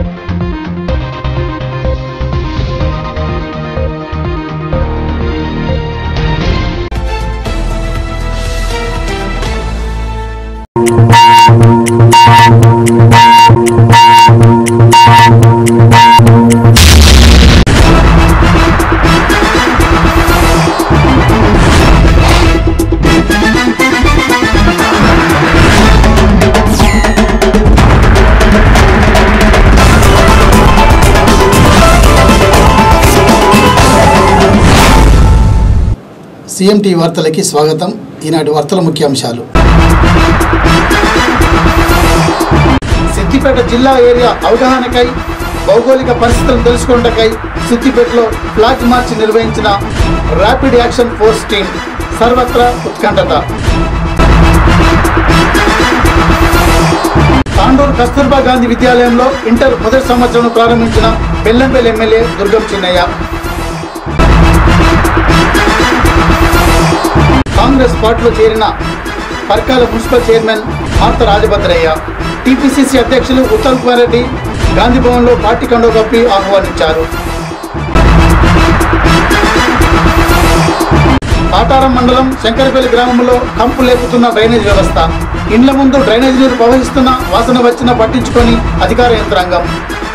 CMT వార్తలకి స్వాగతం ఈనాటి వార్తల ముఖ్యాంశాలు సిద్దిపేట జిల్లా ఏరియా అవగాహనకై భౌగోళిక పరిస్థితులను తెలుసుకున్నకై సిద్దిపేటలో ఫ్లాగ్ మార్చ్ నిర్వహించిన ర్యాపిడ్ యాక్షన్ ఫోర్స్ టీం సర్వత్రా ఉత్కంఠత తాండూరు కస్తూర్బా గాంధీ విద్యాలయంలో ఇంటర్ మొదటి సంవత్సరం ప్రారంభించిన బెల్లంపల్లి ఎమ్మెల్యే దుర్గం చిన్నయ్య కాంగ్రెస్ పార్టీలో చేరిన Parkal municipal chairman Martha Rajabhadraiah TPCC అధ్యక్షులు ఉత్తమ్ కుమార్ రెడ్డి గాంధీ భవన్లో పార్టీ కండో కప్పి ఆహ్వానించారు కాటారం మండలం శంకరపల్లి గ్రామంలో కంపు లేపుతున్న డ్రైనేజ్ వ్యవస్థ ఇండ్ల ముందు డ్రైనేజ్ నీరు ప్రవహిస్తున్న వాసన వచ్చిన పట్టించుకొని అధికార యంత్రాంగం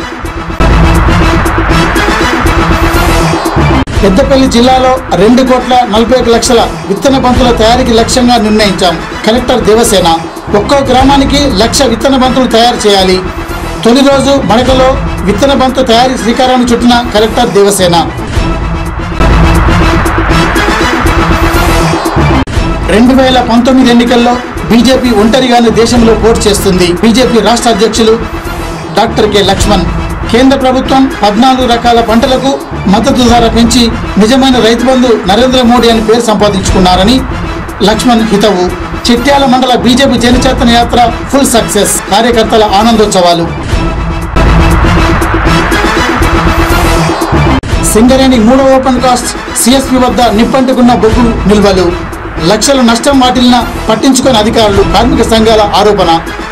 పెద్దపల్లి జిల్లాలో రెండు కోట్ల నలభై ఒక లక్షల విత్తన బంతుల తయారీకి లక్ష్యంగా నిర్ణయించాం కలెక్టర్ దేవసేన ఒక్కో గ్రామానికి లక్ష విత్తన బంతులు తయారు చేయాలి తొలి రోజు మడకలో విత్తన బంతు తయారీ శ్రీకారాన్ని చుట్టిన కలెక్టర్ దేవసేన రెండు వేల పంతొమ్మిది ఎన్నికల్లో బీజేపీ ఒంటరిగానే దేశంలో పోటీ చేస్తుంది బీజేపీ రాష్ట్ర అధ్యక్షులు డాక్టర్ కె లక్ష్మణ్ కేంద్ర ప్రభుత్వం పద్నాలుగు రకాల పంటలకు మద్దతు ధర పెంచి నిజమైన రైతు బంధు నరేంద్ర మోడీ అని పేరు సంపాదించుకున్నారని లక్ష్మణ్ హితవు చిట్యాల మండల బీజేపీ జనచేతన యాత్ర ఫుల్ సక్సెస్ కార్యకర్తల ఆనందోత్సవాలు సింగరేణి మూడో ఓపెన్ కాస్ట్ సిఎస్పి వద్ద నిప్పంటుకున్న బొగ్గు నిల్వలు లక్షల నష్టం వాటిల్న పట్టించుకుని అధికారులు కార్మిక సంఘాల ఆరోపణ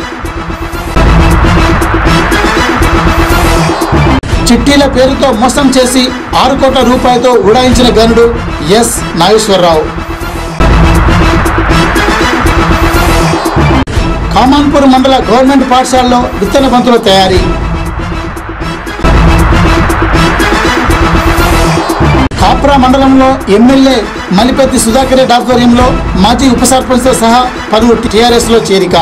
చిట్టీల పేరుతో మోసం చేసి ఆరు కోట్ల రూపాయలతో ఉడాయించిన గనుడు ఎస్ నాగేశ్వరరావు కామాన్పూర్ మండల గవర్నమెంట్ పాఠశాలలో విత్తన బంతుల తయారీ కాప్రా మండలంలో ఎమ్మెల్యే మలిపెద్ది సుధాకర్ రెడ్డి ఆధ్వర్యంలో మాజీ ఉప సర్పంచ్తో సహా పలువురు టీఆర్ఎస్లో చేరిక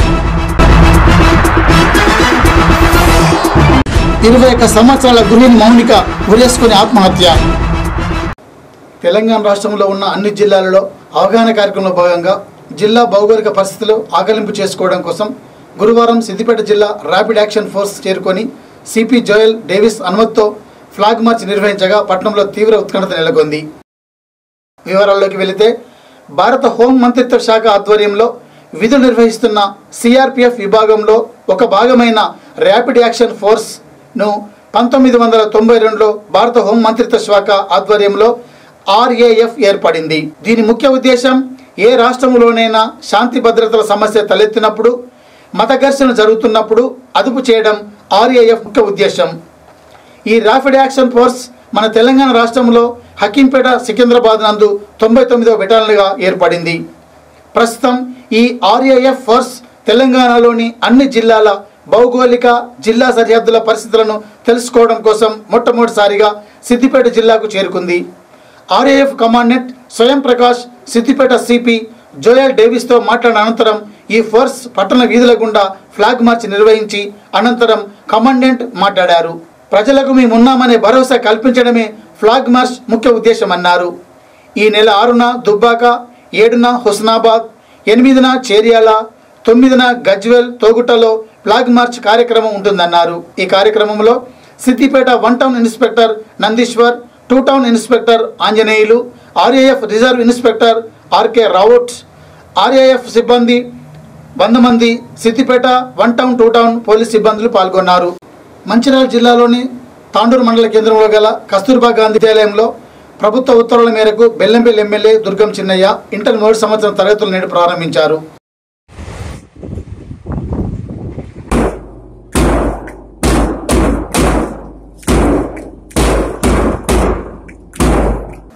ఇరవై ఒక్క సంవత్సరాల గృహిణి మౌనిక ఉరేసుకుని ఆత్మహత్య తెలంగాణ రాష్ట్రంలో ఉన్న అన్ని జిల్లాలలో అవగాహన కార్యక్రమంలో భాగంగా జిల్లా భౌగోళిక పరిస్థితులు ఆకలింపు చేసుకోవడం కోసం గురువారం సిద్దిపేట జిల్లా ర్యాపిడ్ యాక్షన్ ఫోర్స్ చేరుకొని సిపి జోయల్ డేవిస్ అనుమతితో ఫ్లాగ్ మార్చ్ నిర్వహించగా పట్టణంలో తీవ్ర ఉత్కంఠత నెలకొంది వివరాల్లోకి వెళితే భారత హోం మంత్రిత్వ శాఖ ఆధ్వర్యంలో విధులు నిర్వహిస్తున్న సిఆర్పిఎఫ్ విభాగంలో ఒక భాగమైన ర్యాపిడ్ యాక్షన్ ఫోర్స్ను పంతొమ్మిది వందల తొంభై రెండులో భారత హోం మంత్రిత్వ శాఖ ఆధ్వర్యంలో ఆర్ఏఎఫ్ ఏర్పడింది దీని ముఖ్య ఉద్దేశం ఏ రాష్ట్రంలోనైనా శాంతి భద్రతల సమస్య తలెత్తినప్పుడు మత ఘర్షణ జరుగుతున్నప్పుడు అదుపు చేయడం ఆర్ఏఎఫ్ ముఖ్య ఉద్దేశం ఈ ర్యాపిడ్ యాక్షన్ ఫోర్స్ మన తెలంగాణ రాష్ట్రంలో హకీంపేట సికింద్రాబాద్ నందు తొంభై తొమ్మిదవ బెటాలియన్గా ఏర్పడింది ప్రస్తుతం ఈ ఆర్ఏఎఫ్ ఫోర్స్ తెలంగాణలోని అన్ని జిల్లాల భౌగోళిక జిల్లా సరిహద్దుల పరిస్థితులను తెలుసుకోవడం కోసం మొట్టమొదటిసారిగా సిద్దిపేట జిల్లాకు చేరుకుంది RAF commandant Swayam Prakash Siddipet CP Joel డేవిస్తో మాట్లాడిన అనంతరం ఈ ఫోర్స్ పట్టణ వీధుల గుండా ఫ్లాగ్ మార్చ్ నిర్వహించి అనంతరం కమాండెంట్ మాట్లాడారు ప్రజలకు మేమున్నామనే భరోసా కల్పించడమే ఫ్లాగ్ మార్చ్ ముఖ్య ఉద్దేశమన్నారు ఈ నెల ఆరున దుబ్బాక ఏడున హుస్నాబాద్ ఎనిమిదిన చేర్యాల తొమ్మిదిన గజ్వెల్ తోగుటలో ఫ్లాగ్ మార్చ్ కార్యక్రమం ఉంటుందన్నారు ఈ కార్యక్రమంలో Siddipet one town inspector Nandeeshwar two town inspector Anjaneyulu RAF reserve inspector RK Raut RAF సిబ్బంది వంద మంది Siddipet one town two town police సిబ్బందులు పాల్గొన్నారు మంచిర్యాల జిల్లాలోని తాండూరు మండల కేంద్రంలో గల కస్తూర్బా గాంధీ విద్యాలయంలో ప్రభుత్వ ఉత్తర్వుల మేరకు బెల్లంపల్లి ఎమ్మెల్యే దుర్గం చిన్నయ్య ఇంటర్ మొదటి సంవత్సరం తరగతులు నేడు ప్రారంభించారు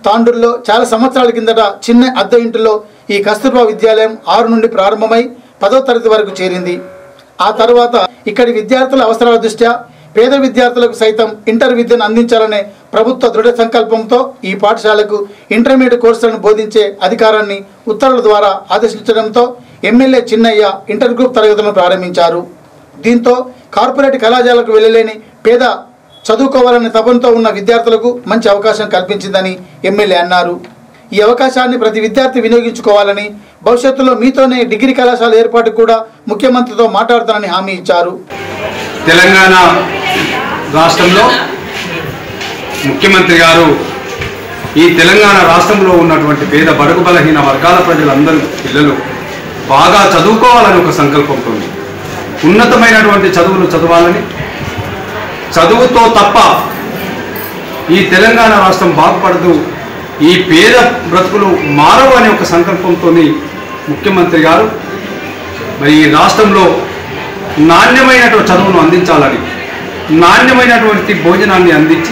తాండూరులో చాలా సంవత్సరాల కిందట చిన్న అద్దె ఇంటిలో ఈ కస్తూర్బా విద్యాలయం ఆరు నుండి ప్రారంభమై పదో తరగతి వరకు చేరింది ఆ తర్వాత ఇక్కడి విద్యార్థుల అవసరాల దృష్ట్యా పేద విద్యార్థులకు సైతం ఇంటర్ విద్యను అందించాలనే ప్రభుత్వ దృఢ సంకల్పంతో ఈ పాఠశాలకు ఇంటర్మీడియట్ కోర్సులను బోధించే అధికారాన్ని ఉత్తర్వుల ద్వారా ఆదేశించడంతో ఎమ్మెల్యే చిన్నయ్య ఇంటర్ గ్రూప్ తరగతులను ప్రారంభించారు దీంతో కార్పొరేట్ కళాశాలకు వెళ్ళలేని పేద చదువుకోవాలనే తపంతో ఉన్న విద్యార్థులకు మంచి అవకాశం కల్పించిందని ఎమ్మెల్యే అన్నారు ఈ అవకాశాన్ని ప్రతి విద్యార్థి వినియోగించుకోవాలని భవిష్యత్తులో మీతోనే డిగ్రీ కళాశాల ఏర్పాటు కూడా ముఖ్యమంత్రితో మాట్లాడతానని హామీ ఇచ్చారు తెలంగాణ రాష్ట్రంలో ముఖ్యమంత్రి గారు ఈ తెలంగాణ రాష్ట్రంలో ఉన్నటువంటి పేద బడుగు బలహీన వర్గాల ప్రజలందరూ పిల్లలు బాగా చదువుకోవాలని ఒక సంకల్పంతో ఉంది. ఉన్నతమైనటువంటి చదువులు చదవాలని చదువుతో తప్ప ఈ తెలంగాణ రాష్ట్రం బాగుపడదు ఈ పేద బ్రతుకులు మారవు అనే ఒక సంకల్పంతో ముఖ్యమంత్రి గారు మరి ఈ రాష్ట్రంలో నాణ్యమైనటువంటి చదువును అందించాలని నాణ్యమైనటువంటి భోజనాన్ని అందించి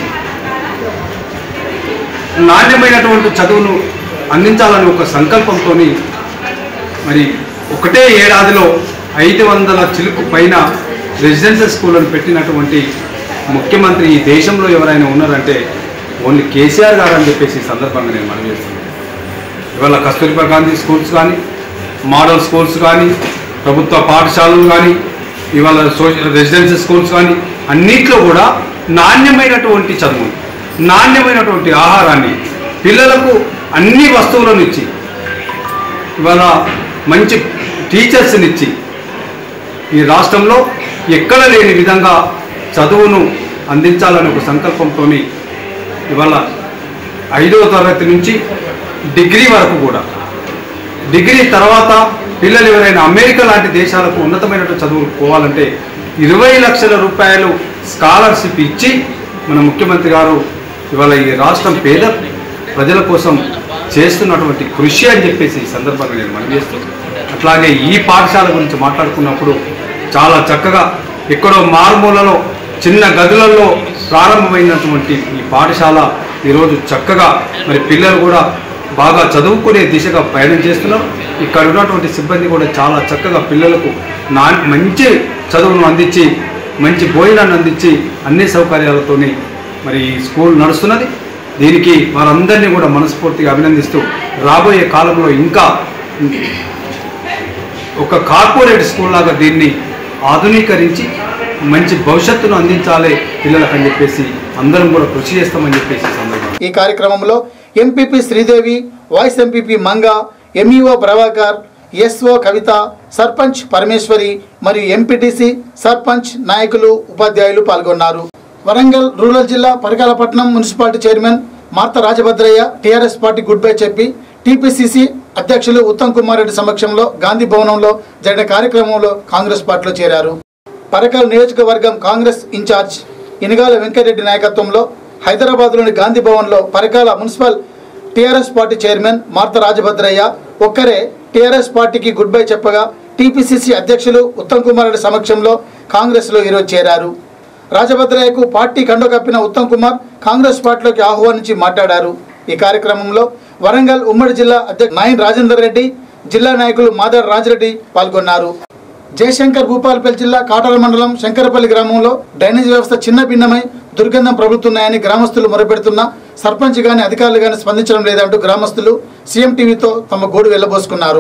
నాణ్యమైనటువంటి చదువును అందించాలని ఒక సంకల్పంతో మరి ఒకటే ఏడాదిలో ఐదు వందల చిలుకు పైన రెసిడెన్షియల్ స్కూళ్ళను పెట్టినటువంటి ముఖ్యమంత్రి ఈ దేశంలో ఎవరైనా ఉన్నారంటే ఓన్లీ కేసీఆర్ గారు అని చెప్పేసి ఈ సందర్భంగా నేను మనవి చేస్తున్నాను ఇవాళ కస్తూరిబా గాంధీ స్కూల్స్ కానీ మోడల్ స్కూల్స్ కానీ ప్రభుత్వ పాఠశాలలు కానీ ఇవాళ సోషల్ రెసిడెన్షియల్ స్కూల్స్ కానీ అన్నిట్లో కూడా నాణ్యమైనటువంటి చదువు నాణ్యమైనటువంటి ఆహారాన్ని పిల్లలకు అన్ని వస్తువులను ఇచ్చి ఇవాళ మంచి టీచర్స్ని ఇచ్చి ఈ రాష్ట్రంలో ఎక్కడ లేని విధంగా చదువును అందించాలనే ఒక సంకల్పంతో ఇవాళ ఐదవ తరగతి నుంచి డిగ్రీ వరకు కూడా డిగ్రీ తర్వాత పిల్లలు ఎవరైనా అమెరికా లాంటి దేశాలకు ఉన్నతమైనటువంటి చదువులు పోవాలంటే ఇరవై లక్షల రూపాయలు స్కాలర్షిప్ ఇచ్చి మన ముఖ్యమంత్రి గారు ఇవాళ ఈ రాష్ట్రం పేద ప్రజల కోసం చేస్తున్నటువంటి కృషి అని చెప్పేసి ఈ సందర్భంగా నేను మనవి చేస్తున్నాను అట్లాగే ఈ పాఠశాల గురించి మాట్లాడుకున్నప్పుడు చాలా చక్కగా ఎక్కడో మారుమూలలో చిన్న గదులలో ప్రారంభమైనటువంటి ఈ పాఠశాల ఈరోజు చక్కగా మరి పిల్లలు కూడా బాగా చదువుకునే దిశగా ప్రయాణం చేస్తున్నారు ఇక్కడ ఉన్నటువంటి సిబ్బంది కూడా చాలా చక్కగా పిల్లలకు నా మంచి చదువును అందించి మంచి భోజనాన్ని అందించి అన్ని సౌకర్యాలతోని మరి ఈ స్కూల్ నడుస్తున్నది దీనికి వారందరినీ కూడా మనస్ఫూర్తిగా అభినందిస్తూ రాబోయే కాలంలో ఇంకా ఒక కార్పొరేట్ స్కూల్ లాగా దీన్ని ఆధునీకరించి మంచి భవిష్యత్తును అందించాలి పిల్లలకు అని చెప్పేసి అందరం కూడా కృషి చేస్తామని చెప్పేసి ఈ సందర్భంగా ఈ కార్యక్రమంలో MPP Sridevi vice MPP Manga MEO Prabhakar SO Kavitha sarpanch Parameshwari మరియు ఎంపీటీసీ సర్పంచ్ నాయకులు ఉపాధ్యాయులు పాల్గొన్నారు వరంగల్ రూరల్ జిల్లా Parakalapatnam municipality chairman Martha Rajabhadraiah TRS party good bye చెప్పి టీపీసీసీ అధ్యక్షులు ఉత్తమ్ కుమార్ రెడ్డి సమక్షంలో గాంధీ భవనంలో జరిగిన కార్యక్రమంలో కాంగ్రెస్ పార్టీలో చేరారు పరకాల నియోజకవర్గం కాంగ్రెస్ ఇన్ఛార్జ్ ఇనగాల వెంకటరెడ్డి నాయకత్వంలో హైదరాబాద్లోని గాంధీ భవన్లో Parkal municipal TRS party chairman Martha Rajabhadraiah ఒక్కరే టీఆర్ఎస్ పార్టీకి గుడ్ బై చెప్పగా టీపీసీసీ అధ్యక్షులు ఉత్తమ్ కుమార్ రెడ్డి సమక్షంలో కాంగ్రెస్లో ఈరోజు చేరారు రాజభద్రయ్యకు పార్టీ కండు కప్పిన ఉత్తమ్ కుమార్ కాంగ్రెస్ పార్టీలోకి ఆహ్వానించి మాట్లాడారు ఈ కార్యక్రమంలో వరంగల్ ఉమ్మడి జిల్లా అధ్యక్షుడు నాయన్ రాజేందర్ రెడ్డి జిల్లా నాయకులు మాదర్ రాజిరెడ్డి పాల్గొన్నారు జయశంకర్ భూపాలపల్లి జిల్లా కాటాల మండలం శంకరపల్లి గ్రామంలో డ్రైనేజ్ వ్యవస్థ చిన్న భిన్నమై దుర్గంధం ప్రబలుతున్నాయని గ్రామస్తులు మొరపెడుతున్నా సర్పంచ్ గాని అధికారులు గాని స్పందించడం లేదంటూ గ్రామస్తులు సీఎం టీవీతో తమ గోడు వెళ్లబోసుకున్నారు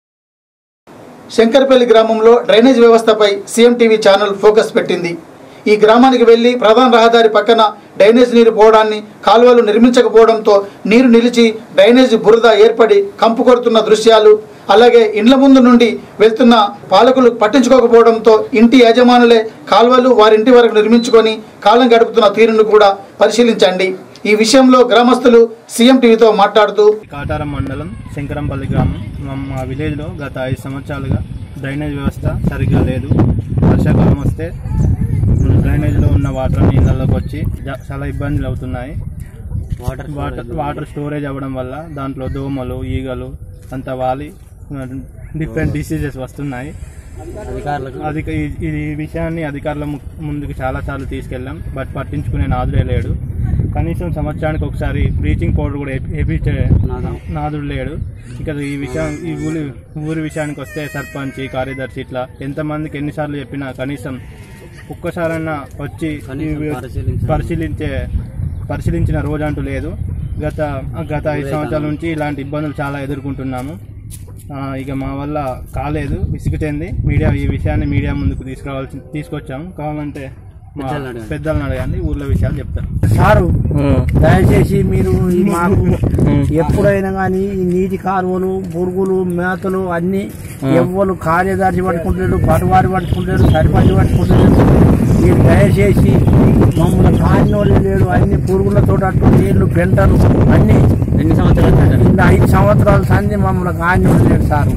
శంకరపల్లి గ్రామంలో డ్రైనేజ్ వ్యవస్థపై సీఎం టీవీ ఛానల్ ఫోకస్ పెట్టింది ఈ గ్రామానికి వెళ్లి ప్రధాన రహదారి పక్కన డ్రైనేజ్ నీరు పోవడాన్ని కాలువలు నిర్మించకపోవడంతో నీరు నిలిచి డ్రైనేజ్ బురద ఏర్పడి కంపు కొడుతున్న దృశ్యాలు అలాగే ఇండ్ల ముందు నుండి వెళ్తున్న పాలకులు పట్టించుకోకపోవడంతో ఇంటి యజమానులే కాలువలు వారింటి వరకు నిర్మించుకొని కాలం గడుపుతున్న తీరును కూడా పరిశీలించండి ఈ విషయంలో గ్రామస్తులు సీఎం టీవీతో మాట్లాడుతూ కాటారం మండలం శంకరంపల్లి గ్రామం మా మా విలేజ్లో గత ఐదు సంవత్సరాలుగా డ్రైనేజ్ వ్యవస్థ సరిగ్గా లేదు వర్షాకాలం వస్తే డ్రైనేజ్లో ఉన్న వాటర్ నీళ్ళలోకి వచ్చి జ- చాలా ఇబ్బందులు అవుతున్నాయి వాటర్ వాటర్ స్టోరేజ్ అవ్వడం వల్ల దాంట్లో దోమలు ఈగలు అంత వాలి డిఫరెంట్ డిసీజెస్ వస్తున్నాయి అధిక ఈ- ఈ విషయాన్ని అధికారుల ము- ముందుకు చాలా సార్లు తీసుకెళ్ళాం బట్ పట్టించుకునే నాదులే లేడు కనీసం సంవత్సరానికి ఒకసారి బ్లీచింగ్ పౌడర్ కూడా వేపి- వేపించే నాదుడు లేడు ఇక ఈ విషయం ఈ ఊరి ఊరి విషయానికి వస్తే సర్పంచ్ కార్యదర్శి ఇట్లా ఎంతమందికి ఎన్నిసార్లు చెప్పినా కనీసం ఒక్కసారైనా వచ్చి ఈ పరిశీలించే పరిశీలించిన రోజు అంటూ లేదు గత గత ఐదు సంవత్సరాల నుంచి ఇలాంటి ఇబ్బందులు చాలా ఎదుర్కొంటున్నాము ఆ, ఇక మా వల్ల కాలేదు విసుగు చెంది మీడియా ఈ విషయాన్ని మీడియా ముందుకు తీసుకురావాల్సి తీసుకొచ్చాము కావాలంటే మా పెద్దలను అడగండి ఊర్లో విషయాలు చెప్తారు సారు దయచేసి మీరు ఈ మాకు ఎప్పుడైనా కానీ ఈ నీటి కాలువలు పురుగులు మేతలు అన్ని ఎవ్వరు కార్యదర్శి పట్టుకుంటారు పటువారి పట్టుకుంటారు సరిపంచి పట్టుకుంటారు మీరు దయచేసి మమ్మల్ని కానినోళ్ళు లేడు అన్ని పురుగులతో అట్టు నీళ్లు పెంటలు అన్ని ఎన్ని సంవత్సరాలు ఇంకా ఐదు సంవత్సరాల సంది మమ్మల్ని కానినోళ్ళు లేడు సారు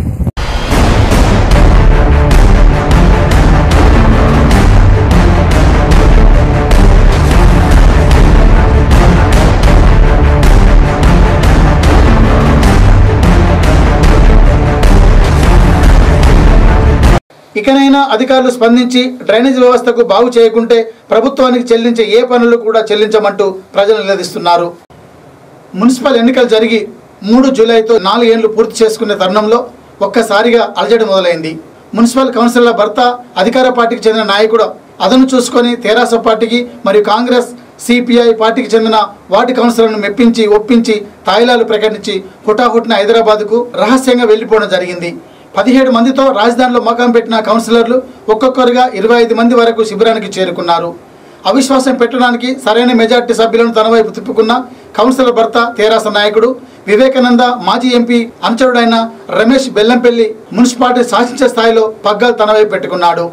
ఇకనైనా అధికారులు స్పందించి డ్రైనేజ్ వ్యవస్థకు బాగు చేయకుంటే ప్రభుత్వానికి చెల్లించే ఏ పనులు కూడా చెల్లించమంటూ ప్రజలు నిలదీస్తున్నారు మున్సిపల్ ఎన్నికలు జరిగి మూడు జూలైతో నాలుగేళ్లు పూర్తి చేసుకునే తరుణంలో ఒక్కసారిగా అలజడి మొదలైంది మున్సిపల్ కౌన్సిలర్ల భర్త అధికార పార్టీకి చెందిన నాయకుడు అదను చూసుకొని తెరాస పార్టీకి మరియు కాంగ్రెస్ సిపిఐ పార్టీకి చెందిన వార్డు కౌన్సిలర్ను మెప్పించి ఒప్పించి తాయిలాలు ప్రకటించి హుటాహుటిన హైదరాబాద్కు రహస్యంగా వెళ్లిపోవడం జరిగింది పదిహేడు మందితో రాజధానిలో మకాం పెట్టిన కౌన్సిలర్లు ఒక్కొక్కరుగా ఇరవై ఐదు మంది వరకు శిబిరానికి చేరుకున్నారు అవిశ్వాసం పెట్టడానికి సరైన మెజార్టీ సభ్యులను తన వైపు తిప్పుకున్న కౌన్సిలర్ భర్త తేరాస నాయకుడు వివేకానంద మాజీ ఎంపీ అనుచరుడైన రమేష్ బెల్లంపల్లి మున్సిపాలిటీ శాసించే స్థాయిలో పగ్గాలు తన వైపు పెట్టుకున్నాడు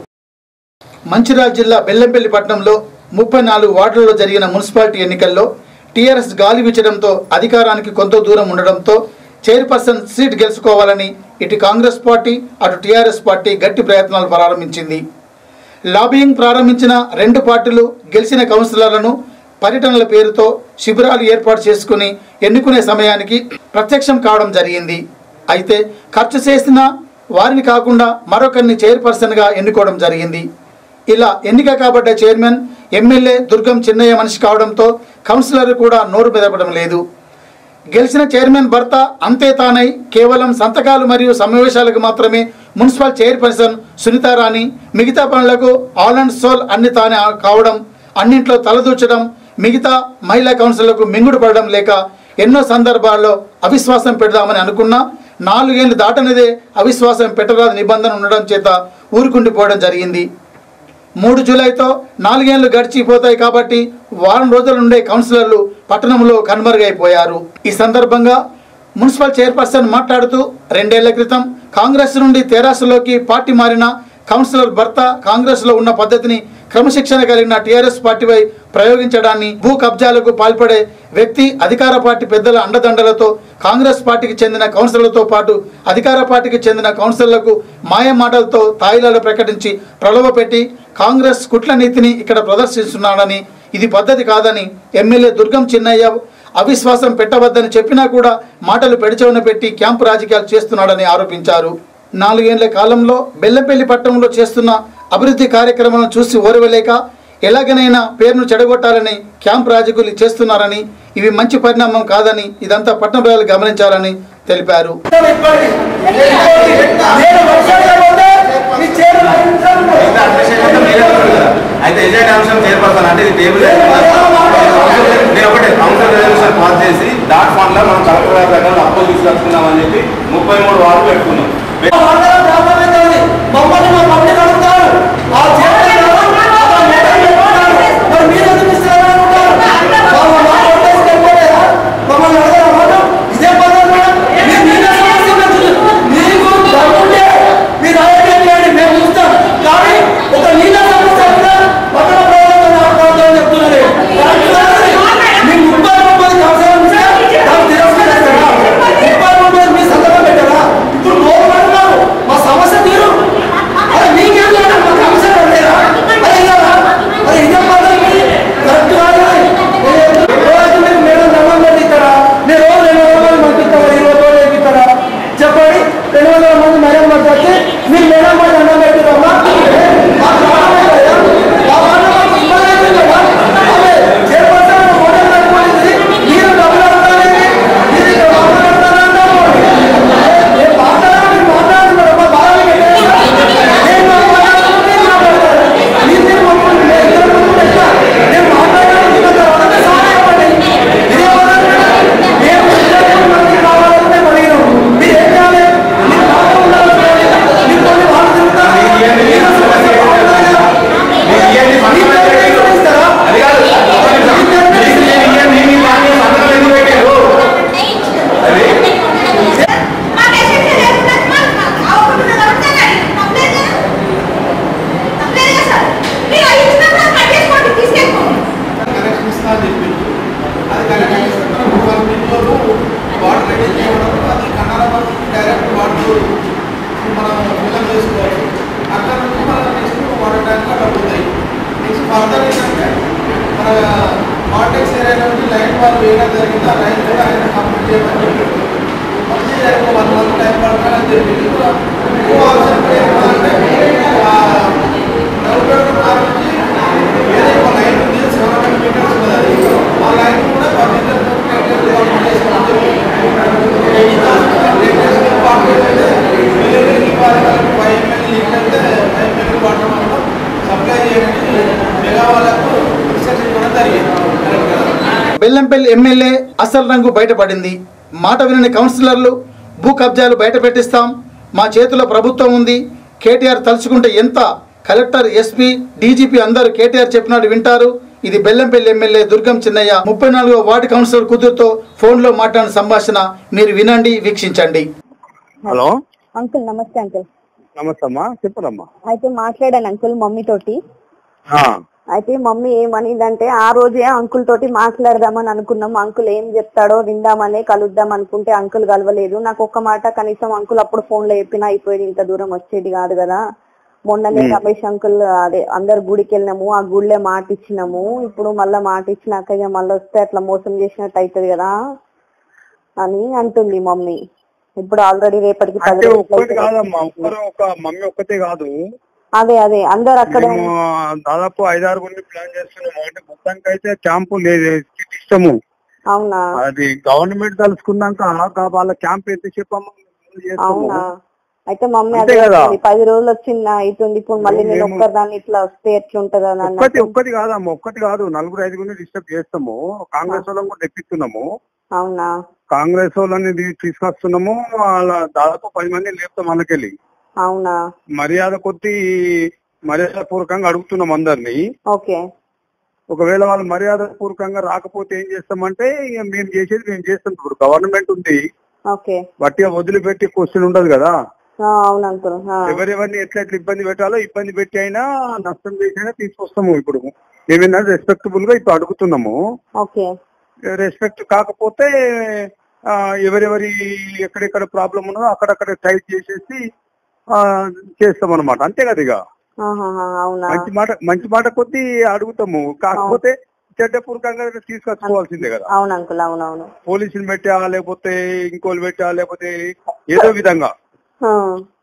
మంచిర్యాల జిల్లా బెల్లంపల్లి పట్టణంలో ముప్పై నాలుగు వార్డులలో జరిగిన మున్సిపాలిటీ ఎన్నికల్లో టీఆర్ఎస్ గాలి వీచడంతో అధికారానికి కొంత దూరం ఉండడంతో చైర్పర్సన్ సీట్ గెలుచుకోవాలని ఇటు కాంగ్రెస్ పార్టీ అటు టీఆర్ఎస్ పార్టీ గట్టి ప్రయత్నాలు ప్రారంభించింది లాబియింగ్ ప్రారంభించిన రెండు పార్టీలు గెలిచిన కౌన్సిలర్లను పర్యటనల పేరుతో శిబిరాలు ఏర్పాటు చేసుకుని ఎన్నుకునే సమయానికి ప్రత్యక్షం కావడం జరిగింది అయితే ఖర్చు చేసిన వారిని కాకుండా మరొకరిని చైర్పర్సన్గా ఎన్నుకోవడం జరిగింది ఇలా ఎన్నిక కాబడ్డ చైర్మన్ ఎమ్మెల్యే దుర్గం చిన్నయ్య మనిషి కావడంతో కౌన్సిలర్ కూడా నోరు మెదపడం లేదు గెలిచిన చైర్మన్ భర్త అంతే తానై కేవలం సంతకాలు మరియు సమావేశాలకు మాత్రమే మున్సిపల్ చైర్పర్సన్ సునీతారాణి మిగతా పనులకు ఆల్ అండ్ సోల్ అన్ని తానే కావడం అన్నింట్లో తలదూచడం మిగతా మహిళా కౌన్సిలర్లకు మింగుడు పడడం లేక ఎన్నో సందర్భాల్లో అవిశ్వాసం పెడదామని అనుకున్నా నాలుగేళ్లు దాటనిదే అవిశ్వాసం పెట్టరాదు నిబంధన ఉండడం చేత ఊరుకుండిపోవడం జరిగింది మూడు జూలైతో నాలుగేళ్లు గడిచిపోతాయి కాబట్టి వారం రోజుల నుండే కౌన్సిలర్లు పట్టణంలో కనుమరుగైపోయారు ఈ సందర్భంగా మున్సిపల్ చైర్పర్సన్ మాట్లాడుతూ రెండేళ్ల క్రితం కాంగ్రెస్ నుండి తెరాసలోకి పార్టీ మారిన కౌన్సిలర్ భర్త కాంగ్రెస్లో ఉన్న పద్ధతిని క్రమశిక్షణ కలిగిన టీఆర్ఎస్ పార్టీపై ప్రయోగించడాన్ని భూ కబ్జాలకు పాల్పడే వ్యక్తి అధికార పార్టీ పెద్దల అండదండలతో కాంగ్రెస్ పార్టీకి చెందిన కౌన్సిలర్లతో పాటు అధికార పార్టీకి చెందిన కౌన్సిలర్లకు మాయ మాటలతో తాయిలాలు ప్రకటించి ప్రలోభపెట్టి కాంగ్రెస్ కుట్ల నీతిని ఇక్కడ ప్రదర్శిస్తున్నాడని ఇది పద్ధతి కాదని ఎమ్మెల్యే దుర్గం చిన్నయ్య అవిశ్వాసం పెట్టవద్దని చెప్పినా కూడా మాటలు పెడిచవన పెట్టి క్యాంపు రాజకీయాలు చేస్తున్నాడని ఆరోపించారు నాలుగేళ్ల కాలంలో బెల్లంపల్లి పట్టణంలో చేస్తున్న అభివృద్ధి కార్యక్రమాలను చూసి ఓర్వలేక ఎలాగనైనా పేరును చెడగొట్టాలని క్యాంప్ రాజకీయాలు చేస్తున్నారని ఇవి మంచి పరిణామం కాదని ఇదంతా పట్టణ ప్రజలు గమనించాలని తెలిపారు అయితే ఎజెండా అంశం చేరిపోతాను అంటే ఇది టేబుల్ నేను ఒకటే కౌన్సిల్ రెజల్యూషన్ పాస్ చేసి డాట్ ఫండ్ లో మనం కలెక్టర్ గారి దగ్గర అప్పులు తీసుకొచ్చుకుందాం అని చెప్పి ముప్పై మూడు వార్డులు పెట్టుకున్నాం ఇప్పుడు మా సమస్య తీరు అదే మీకే మన కాంటాక్ట్స్ ఏరియాలో నుంచి లైన్ వాళ్ళు వేయడం జరిగింది ఆ లైన్ కూడా ఆయన కంప్లీట్ చేయమని చెప్పారు కంప్లీట్ అయ్యాక వన్ మంత్ టైం పడుతుందని చెప్పింది ఇంకో ఆప్షన్ ఏంటంటే నలుగురు కార్ నుంచి వేరే ఒక లైన్ ఉంది సెవెన్ హండ్రెడ్ మీటర్స్ ఉంది అది ఆ లైన్ కూడా పబ్లిక్ సప్లై చేయడానికి మెగా వాళ్ళకు రిసెప్షన్ ఇవ్వడం జరిగింది బెల్లంపల్లి ఎమ్మెల్యే అసలు రంగు బయటపడింది మాట వినని కౌన్సిలర్లు భూ కబ్జాలు బయట పెట్టిస్తాం మా చేతిలో ప్రభుత్వం ఉంది కేటీఆర్ తలుచుకుంటే ఎంత కలెక్టర్ ఎస్పీ డీజీపీ అందరూ కేటీఆర్ చెప్పినట్టు వింటారు ఇది బెల్లంపల్లి ఎమ్మెల్యే దుర్గం చిన్నయ్య ముప్పై నాలుగో వార్డు కౌన్సిలర్ కూతురుతో ఫోన్లో మాట్లాడిన సంభాషణ మీరు వినండి వీక్షించండి హలో అంకుల్ నమస్తే అంకుల్ నమస్తే అమ్మా చెప్పరమ్మా అయితే మాట్లాడాను అంకుల్ మమ్మీ తోటి ఆ, అయితే మమ్మీ ఏమనిందంటే ఆ రోజే అంకుల్ తోటి మాట్లాడదామని అనుకున్నాం అంకుల్ ఏం చెప్తాడో విందామనే కలుద్దాం అనుకుంటే అంకుల్ కలవలేదు నాకు ఒక్క మాట కనీసం అంకుల్ అప్పుడు ఫోన్ లో చెప్పినా అయిపోయేది ఇంత దూరం వచ్చేది కాదు కదా మొన్ననే రమేష్ అంకుల్ అదే అందరు గుడికి వెళ్ళినాము ఆ గుడిలో మాట ఇచ్చినాము ఇప్పుడు మళ్ళా మాట ఇచ్చినాక ఇక మళ్ళీ వస్తే అట్లా మోసం చేసినట్టు అవుతుంది కదా అని అంటుంది మమ్మీ ఇప్పుడు ఆల్రెడీ రేపటికి పది అంటే రోజులు ఒక్కటి అవుతుంది. కాదమ్మా ఒక్కరు ఒక మమ్మీ ఒక్కతే కాదు అదే అదే అందరు అక్కడే మేము దాదాపు ఐదారు గురించి ప్లాన్ చేస్తున్నాము అంటే మొత్తానికి అయితే క్యాంపు లేదు కిట్ ఇస్తాము అవునా అది గవర్నమెంట్ తలుచుకున్నాక ఆ వాళ్ళ క్యాంప్ ఎంత చెప్పమ్మా ముందు చేస్తాము అవునా అయితే మమ్మీ అంతే అదే కదా. అంటుంది, పది రోజులు వచ్చిందా అవుతుంది ఇప్పుడు మళ్ళీ నేను మేము- ఒక్కదాన్ని ఇట్లా వస్తే ఎట్లుంటదా అని ఒక్కటి అన్నట్టు. ఒక్కటి కాదమ్మా ఒక్కటి కాదు నలుగురు ఐదుగురిని డిస్టర్బ్ చేస్తాము కాంగ్రెస్ వాళ్ళని కూడా తెప్పిస్తున్నాము అవునా కాంగ్రెస్ వాళ్ళని తీ- తీసుకొస్తున్నాము వాళ్ళ దాదాపు పది మంది లేపుతాం వాళ్ళకెళ్ళి అవునా మర్యాద కొద్ది మర్యాద పూర్వకంగా అడుగుతున్నాం అందరినీ ఓకే ఒకవేళ వాళ్ళు మర్యాద పూర్వకంగా రాకపోతే ఏం చేస్తామంటే ఇక మేము చేసేది మేము చేస్తాం ఇప్పుడు గవర్నమెంట్ ఉంది ఓకే వట్టిగా వదిలిపెట్టి క్వశ్చన్ ఉండదు కదా ఆ, అవును అంకుల్ ఆ, ఎవరెవరిని ఎట్లా ఎట్లా ఇబ్బంది పెట్టాలో ఇబ్బంది పెట్టి అయినా నష్టం చేసైనా తీసుకొస్తాము ఇప్పుడు మేమేంటంటే రెస్పెక్టబుల్ గా ఇప్పుడు అడుగుతున్నాము ఓకే రెస్పెక్ట్ కాకపోతే ఆ, ఎవరెవరి ఎక్కడెక్కడ ప్రాబ్లం ఉన్నదో అక్కడక్కడ టైట్ చేసేసి ఆ, చేస్తాం అనమాట అంతే కదా ఇక ఆహాహా, అవునా మంచి మాట మంచి మాట కొద్దీ అడుగుతాము కాకపోతే చెడ్డపూర్వకంగా తీసుకొచ్చుకోవాల్సిందే కదా అవును అంకుల్ అవునవును పోలీసులు పెట్టా లేకపోతే ఇంకోళ్ళు పెట్టా లేకపోతే ఏదో విధంగా ఆ,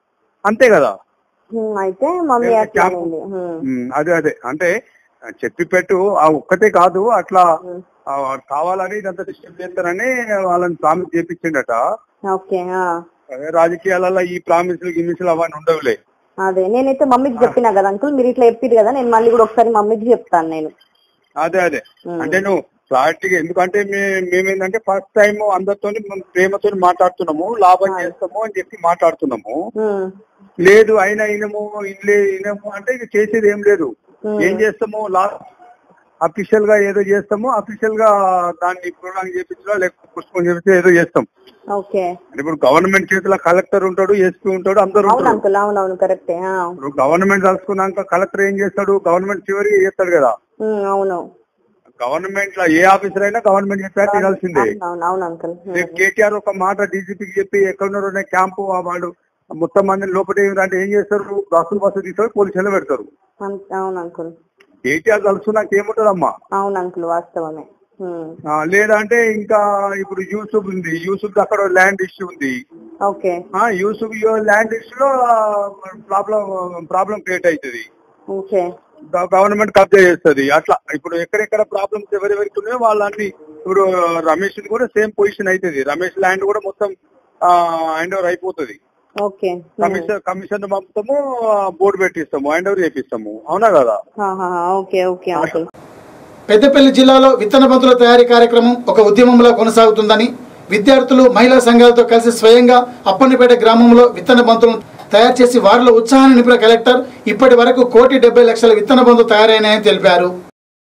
అంతే కదా ఉమ్, అయితే మమ్మీ ఏ- అట్లా క్యాంపు- ఉంది ఉమ్, ఉమ్, అదే అదే అంటే చెప్పి పెట్టు ఆ ఒక్కటే కాదు అట్లా ఆ, కావాలని ఇదంతా డిస్టర్బ్ చేస్తారని వాళ్ళని ప్రామిస్ చేపించిండట ఓకే ఆ, అదే రాజకీయాలలో ఈ ప్రామిస్లు గిమిస్లు అవన్నీ ఉండవులే అదే నేనైతే మమ్మీకి చెప్పినా కదా అంకుల్ మీరు ఇట్లా చెప్పారు కదా నేను మళ్ళీ కూడా ఒకసారి మమ్మీకి చెప్తాను నేను అదే అదే ఉమ్. అంటే నువ్వు క్లారిటీగా ఎందుకంటే మే- మేమేంటంటే ఫస్ట్ టైం అందరితో ప్రేమతో మాట్లాడుతున్నాము లాభం చేస్తాము అని చెప్పి మాట్లాడుతున్నాము ఉమ్, లేదు అయినా అయినము ఇల్లే అయినము అంటే ఇక చేసేది ఏం లేదు ఏం చేస్తాము లాస్ట్ అఫీషియల్ గా ఏదో చేస్తాము అఫీషియల్ గా దాన్ని ప్రోగ్రామ్ చేపించడం లేకపోతే పుష్పం చేపించడం ఏదో చేస్తాం ఓకే అంటే ఇప్పుడు గవర్నమెంట్ చేతిలో కలెక్టర్ ఉంటాడు ఎస్పీ ఉంటాడు అందరు అవును ఉంటారు అంకుల్ అవునవును కరెక్టే ఆ, ఇప్పుడు గవర్నమెంట్ తలుచుకున్నాక కలెక్టర్ ఏం చేస్తాడు గవర్నమెంట్ చివరి చేస్తాడు కదా ఉమ్, అవును గవర్నమెంట్ లో ఏ ఆఫీసర్ అయినా గవర్నమెంట్ చెప్పారు తినాల్సిందే అవును అవును అంకుల్ ఉమ్, రేపు కేటీఆర్ ఒక మాట డీజీపీకి చెప్పి ఎక్కడున్నారో క్యాంపు వాళ్ళు మొత్తం మందిని లోపల అంటే ఏం చేస్తారు బస్సులు బస్సు తీసుకొని పోలీసులు పెడతారు అం- అవును అంకుల్ కేటీఆర్ తలుచుకున్నాక ఏముంటదమ్మా అవును అంకుల్ వాస్తవమే ఉమ్, ఆ, లేదంటే ఇంకా ఇప్పుడు యూసుఫ్ ఉంది యూసుఫ్ అక్కడ ల్యాండ్ ఇష్యూ ఉంది ఓకే ఆ యూసుఫ్ ల్యాండ్ ఇష్యూ లో ప్రాబ్లం ప్రాబ్లం క్రియేట్ అవుతుంది ఓకే గవర్నమెంట్ కబ్జా చేస్తుంది అట్లా ఇప్పుడు ఎక్కడెక్కడ ప్రాబ్లమ్స్ ఎవరెవరికి ఉన్నాయో వాళ్ళన్ని ఇప్పుడు రమేష్ కూడా సేమ్ పొజిషన్ అవుతుంది రమేష్ ల్యాండ్ కూడా మొత్తం హ్యాండ్ ఓవర్ అయిపోతుంది ఓకే కమిషన్ కమిషన్ పంపుతాము బోర్డు పెట్టిస్తాము హ్యాండ్ ఓవర్ చేపిస్తాము అవునా కదా ఆహాహా, ఓకే ఓకే అంకుల్ పెద్దపల్లి జిల్లాలో విత్తన బంతుల తయారీ కార్యక్రమం ఒక ఉద్యమంలో కొనసాగుతుందని విద్యార్థులు మహిళా సంఘాలతో కలిసి స్వయంగా అప్పన్నపేట గ్రామంలో విత్తన బంతులను తయారు చేసి వారిలో ఉత్సాహాన్ని నింపిన కలెక్టర్ ఇప్పటి వరకు కోటి డెబ్బై లక్షల విత్తన బంతులు తయారైనాయని తెలిపారు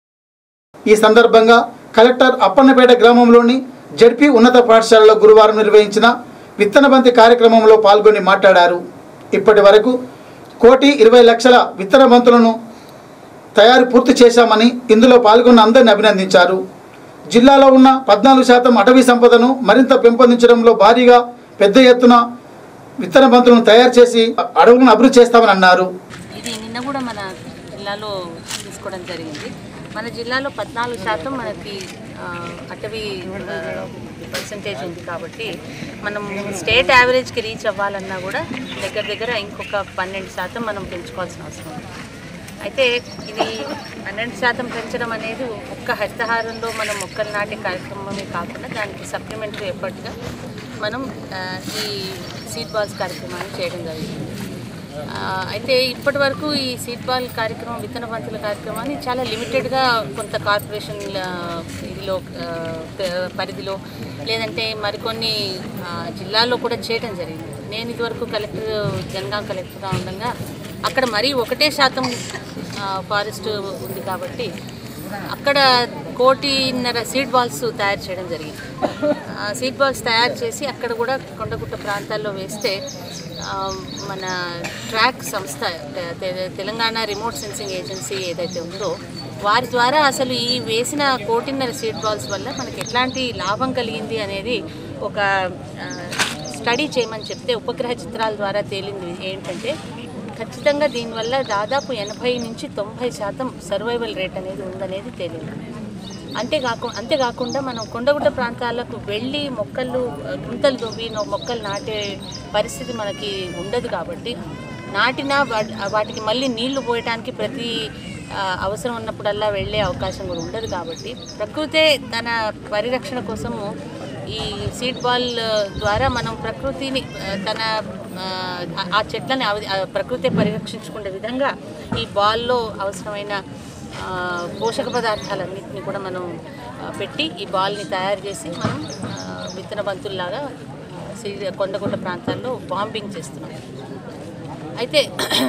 ఈ సందర్భంగా కలెక్టర్ అప్పన్నపేట గ్రామంలోని జడ్పీ ఉన్నత పాఠశాలలో గురువారం నిర్వహించిన విత్తన బంతి కార్యక్రమంలో పాల్గొని మాట్లాడారు ఇప్పటి వరకు కోటి ఇరవై లక్షల విత్తన బంతులను తయారు పూర్తి చేశామని ఇందులో పాల్గొన్న అందరిని అభినందించారు జిల్లాలో ఉన్న పద్నాలుగు శాతం అటవీ సంపదను మరింత పెంపొందించడంలో భారీగా పెద్ద ఎత్తున విత్తన బంతులను తయారు చేసి అడవులను అభివృద్ధి చేస్తామని అన్నారు ఇది నిన్న కూడా మన జిల్లాలో తీసుకోవడం జరిగింది మన జిల్లాలో పద్నాలుగు శాతం మనకి ఆ, అటవీ పర్సంటేజ్ ఉంది కాబట్టి మనం స్టేట్ యావరేజ్కి రీచ్ అవ్వాలన్నా కూడా దగ్గర దగ్గర ఇంకొక పన్నెండు శాతం మనం పెంచుకోవాల్సిన అవసరం ఉంది అయితే ఇది పన్నెండు శాతం పెంచడం అనేది ఒక్క హరితహారంలో మనం మొక్కలు నాటే కార్యక్రమమే కాకుండా దానికి సప్లిమెంటరీ ఎఫర్ట్గా మనం ఆ, ఈ సీడ్ బాల్స్ కార్యక్రమాన్ని చేయడం జరిగింది ఆ, అయితే ఇప్పటి వరకు ఈ సీడ్ బాల్ కార్యక్రమం విత్తన బంతుల కార్యక్రమాన్ని చాలా లిమిటెడ్గా కొంత కార్పొరేషన్ ఇదిలో ఆ, ప- పరిధిలో లేదంటే మరికొన్ని ఆ, జిల్లాల్లో కూడా చేయడం జరిగింది నేను ఇదివరకు కలెక్టర్ జనగాం కలెక్టర్గా ఉండగా అక్కడ మరీ ఒకటే శాతం ఫారెస్ట్ ఉంది కాబట్టి అక్కడ కోటిన్నర సీడ్ బాల్స్ తయారు చేయడం జరిగింది ఆ సీడ్ బాల్స్ తయారు చేసి అక్కడ కూడా కొండగుట్ట ప్రాంతాల్లో వేస్తే ఆ, మన ట్రాక్ సంస్థ తె- తె- తెలంగాణ రిమోట్ సెన్సింగ్ ఏజెన్సీ ఏదైతే ఉందో వారి ద్వారా అసలు ఈ వేసిన కోటిన్నర సీడ్ బాల్స్ వల్ల మనకి ఎట్లాంటి లాభం కలిగింది అనేది ఒక ఆ, స్టడీ చేయమని చెప్తే ఉపగ్రహ చిత్రాల ద్వారా తేలింది ఏంటంటే ఖచ్చితంగా దీనివల్ల దాదాపు ఎనభై నుంచి తొంభై శాతం సర్వైవల్ రేట్ అనేది ఉందనేది తేలింది అంతేకాకు అంతేకాకుండా మనం కొండగుట్ట ప్రాంతాలకు వెళ్ళి మొక్కలు ఆ, గుంతలు దువ్వి నో- మొక్కలు నాటే పరిస్థితి మనకి ఉండదు కాబట్టి నాటినా వా- వాటికి మళ్ళీ నీళ్లు పోయటానికి ప్రతి ఆ, అవసరం ఉన్నప్పుడల్లా వెళ్ళే అవకాశం కూడా ఉండదు కాబట్టి ప్రకృతే తన పరిరక్షణ కోసము ఈ సీడ్ బాల్ ద్వారా మనం ప్రకృతిని ఆ, తన ఆ, ఆ చెట్లని అవి- ఆ ప్రకృతి పరిరక్షించుకునే విధంగా ఈ బాల్లో అవసరమైన ఆ, పోషక పదార్థాలన్నింటినీ కూడా మనం ఆ, పెట్టి ఈ బాల్ని తయారు చేసి మనం ఆ, విత్తన బంతుల్లాగా సీ- కొండగుట్ట ప్రాంతాల్లో బాంబింగ్ చేస్తున్నాం అయితే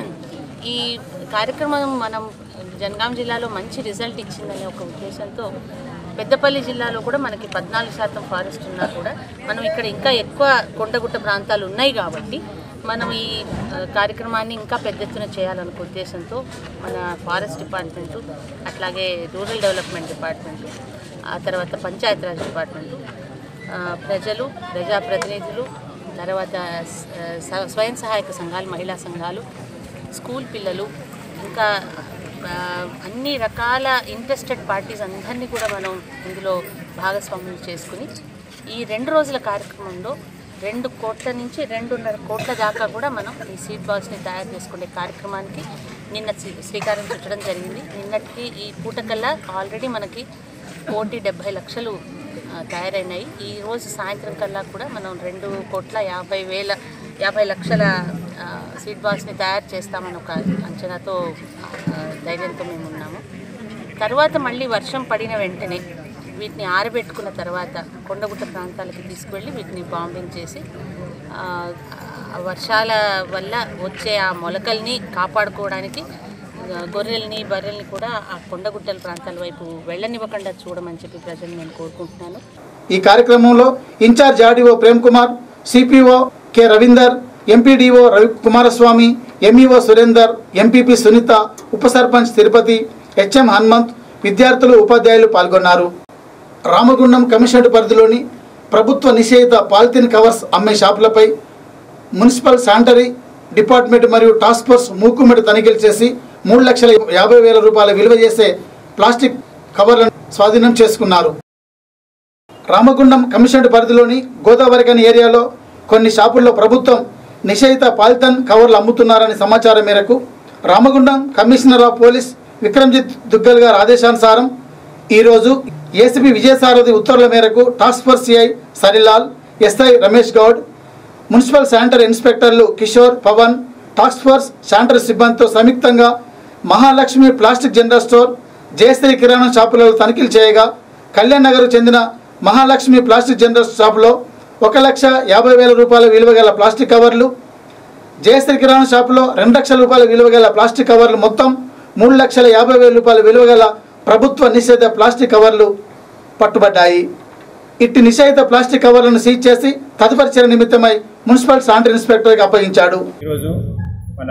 ఈ కార్యక్రమం మనం జనగాం జిల్లాలో మంచి రిజల్ట్ ఇచ్చిందనే ఒక ఉద్దేశంతో పెద్దపల్లి జిల్లాలో కూడా మనకి పద్నాలుగు శాతం ఫారెస్ట్ ఉన్నా కూడా మనం ఇక్కడ ఇంకా ఎక్కువ కొండగుట్ట ప్రాంతాలు ఉన్నాయి కాబట్టి మనం ఈ ఆ, కార్యక్రమాన్ని ఇంకా పెద్ద ఎత్తున చేయాలనే ఉద్దేశంతో మన ఫారెస్ట్ డిపార్ట్మెంటు అట్లాగే రూరల్ డెవలప్మెంట్ డిపార్ట్మెంటు ఆ తర్వాత పంచాయతీరాజ్ డిపార్ట్మెంటు ఆ, ప్రజలు ప్రజాప్రతినిధులు తర్వాత స- స్వయం సహాయక సంఘాలు మహిళా సంఘాలు స్కూల్ పిల్లలు ఇంకా ఆ, అన్ని రకాల ఇంట్రెస్టెడ్ పార్టీస్ అందరినీ కూడా మనం ఇందులో భాగస్వామ్యం చేసుకుని ఈ రెండు రోజుల కార్యక్రమంలో రెండు కోట్ల నుంచి రెండున్నర కోట్ల దాకా కూడా మనం ఈ సీడ్ బాల్స్ని తయారు చేసుకునే కార్యక్రమానికి నిన్న శ్రీ- శ్రీకారం చుట్టడం జరిగింది నిన్నటికి ఈ పూటకల్లా ఆల్రెడీ మనకి కోటి డెబ్భై లక్షలు ఆ, తయారైనాయి ఈ రోజు సాయంత్రం కల్లా కూడా మనం రెండు కోట్ల యాభై వేల యాభై లక్షల ఆ, సీడ్ బాల్స్ని తయారు చేస్తామని ఒక అంచనాతో ఆ, ధైర్యంతో మేము ఉన్నాము తర్వాత మళ్ళీ వర్షం పడిన వెంటనే వీటిని ఆరబెట్టుకున్న తర్వాత కొండగుట్ట ప్రాంతాలకి తీసుకువెళ్ళి వీటిని బాంబింగ్ చేసి ఆ, ఆ వర్షాల వల్ల వచ్చే ఆ మొలకల్ని కాపాడుకోవడానికి ఆ, గొర్రెల్ని బర్రెల్ని కూడా ఆ కొండగుట్టల ప్రాంతాల వైపు వెళ్ళనివ్వకుండా చూడమని చెప్పి ప్రజలు నేను కోరుకుంటున్నాను ఈ కార్యక్రమంలో incharge RDO Prem Kumar CPO K Ravinder MPDO Ravi Kumaraswamy MEO Surender MPP Sunitha ఉప సర్పంచ్ తిరుపతి హెచ్ఎం హనుమంత్ విద్యార్థులు ఉపాధ్యాయులు పాల్గొన్నారు రామగుండం కమిషనర్ పరిధిలోని ప్రభుత్వ నిషేధిత పాలిథిన్ కవర్స్ అమ్మే షాపులపై మున్సిపల్ శానిటరీ డిపార్ట్మెంట్ మరియు టాస్క్ ఫోర్స్ మూకుమ్మడి తనిఖీలు చేసి మూడు లక్షల యాభై వేల రూపాయల విలువ చేసే ప్లాస్టిక్ కవర్లను స్వాధీనం చేసుకున్నారు రామగుండం కమిషనర్ పరిధిలోని గోదావరికని ఏరియాలో కొన్ని షాపుల్లో ప్రభుత్వం నిషేధిత పాలిథన్ కవర్లు అమ్ముతున్నారని సమాచారం మేరకు Ramagundam commissioner of police Vikramjit Duggal గారి ఆదేశానుసారం ఈరోజు ఏసీపీ విజయసారథి ఉత్తర్వుల మేరకు task force CI Sarilal SI Ramesh Goud municipal sanitary ఇన్స్పెక్టర్లు Kishore Pavan task force sanitary సిబ్బందితో సంయుక్తంగా Mahalakshmi plastic general store Jayashree kirana షాపులలో తనిఖీలు చేయగా కళ్యాణ్ నగర్కు చెందిన మహాలక్ష్మి ప్లాస్టిక్ జనరల్ షాపులో ఒక లక్ష యాభై వేల రూపాయల విలువ గల ప్లాస్టిక్ కవర్లు జయశ్రీ కిరాణా షాపులో రెండు లక్షల రూపాయల విలువ గల ప్లాస్టిక్ కవర్లు మొత్తం మూడు లక్షల యాభై వేల రూపాయల విలువ గల ప్రభుత్వ నిషేధ ప్లాస్టిక్ కవర్లు పట్టుబడ్డాయి ఇట్టి నిషేధిత ప్లాస్టిక్ కవర్లను సీజ్ చేసి తదుపరి చర్య నిమిత్తమై మున్సిపల్ శానిటరీ ఇన్స్పెక్టర్కి అప్పగించాడు ఈరోజు మన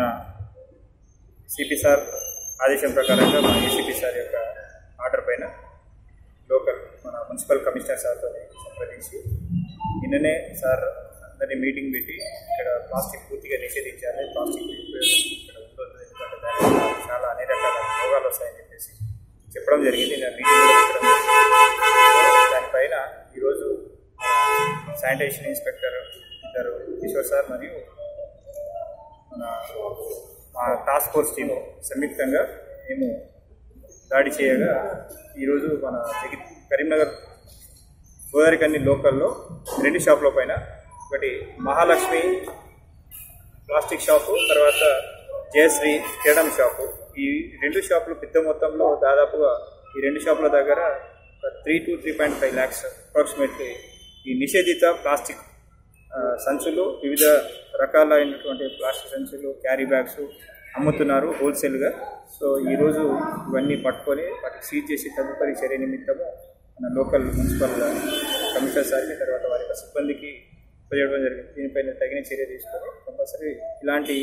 సిపి సార్ ఆదేశం ప్రకారంగా మన ఏసీపీ సార్ యొక్క ఆర్డర్ పైన లోకల్ మన మున్సిపల్ కమిషనర్ సార్తో సంప్రదించి నిన్ననే సార్ అందరినీ మీటింగ్ పెట్టి ఇక్కడ ప్లాస్టిక్ పూర్తిగా నిషేధించాలి ప్లాస్టిక్ ఉపయోగం ఇక్కడ ఉండొద్దు ఎందుకంటే దానివల్ల చాలా అన్ని రకాల రోగాలు వస్తాయని చెప్పేసి చెప్పడం జరిగింది నేను మీటింగ్ కూడా పెట్టడం జరిగింది దానిపైన ఈరోజు శానిటేషన్ ఇన్స్పెక్టర్ ఇద్దరు కిషోర్ సార్ మరియు మన మా టాస్క్ ఫోర్స్ టీము సంయుక్తంగా మేము దాడి చేయగా ఈరోజు మన జగి కరీంనగర్ గోదావరికన్ని లోకల్లో రెండు షాపుల పైన ఒకటి మహాలక్ష్మి ప్లాస్టిక్ షాపు తర్వాత జయశ్రీ కిరణం షాపు ఈ రెండు షాపులు పెద్ద మొత్తంలో దాదాపుగా ఈ రెండు షాపుల దగ్గర ఒక three two three point five lakhs approximately ఈ నిషేధిత ప్లాస్టిక్ ఆ, సంచులు వివిధ రకాలైనటువంటి ప్లాస్టిక్ సంచులు క్యారీ బ్యాగ్స్ అమ్ముతున్నారు హోల్సేల్గా సో ఈరోజు ఇవన్నీ పట్టుకొని వాటికి సీజ్ చేసి తదుపరి చర్య నిమిత్తము మన లోకల్ మున్సిపల్ కమిషనర్ సార్కి తర్వాత వారి యొక్క సిబ్బందికి ఉపయోగం జరిగింది దీనిపైన తగిన చర్య తీసుకొని కంపల్సరీ ఇలాంటి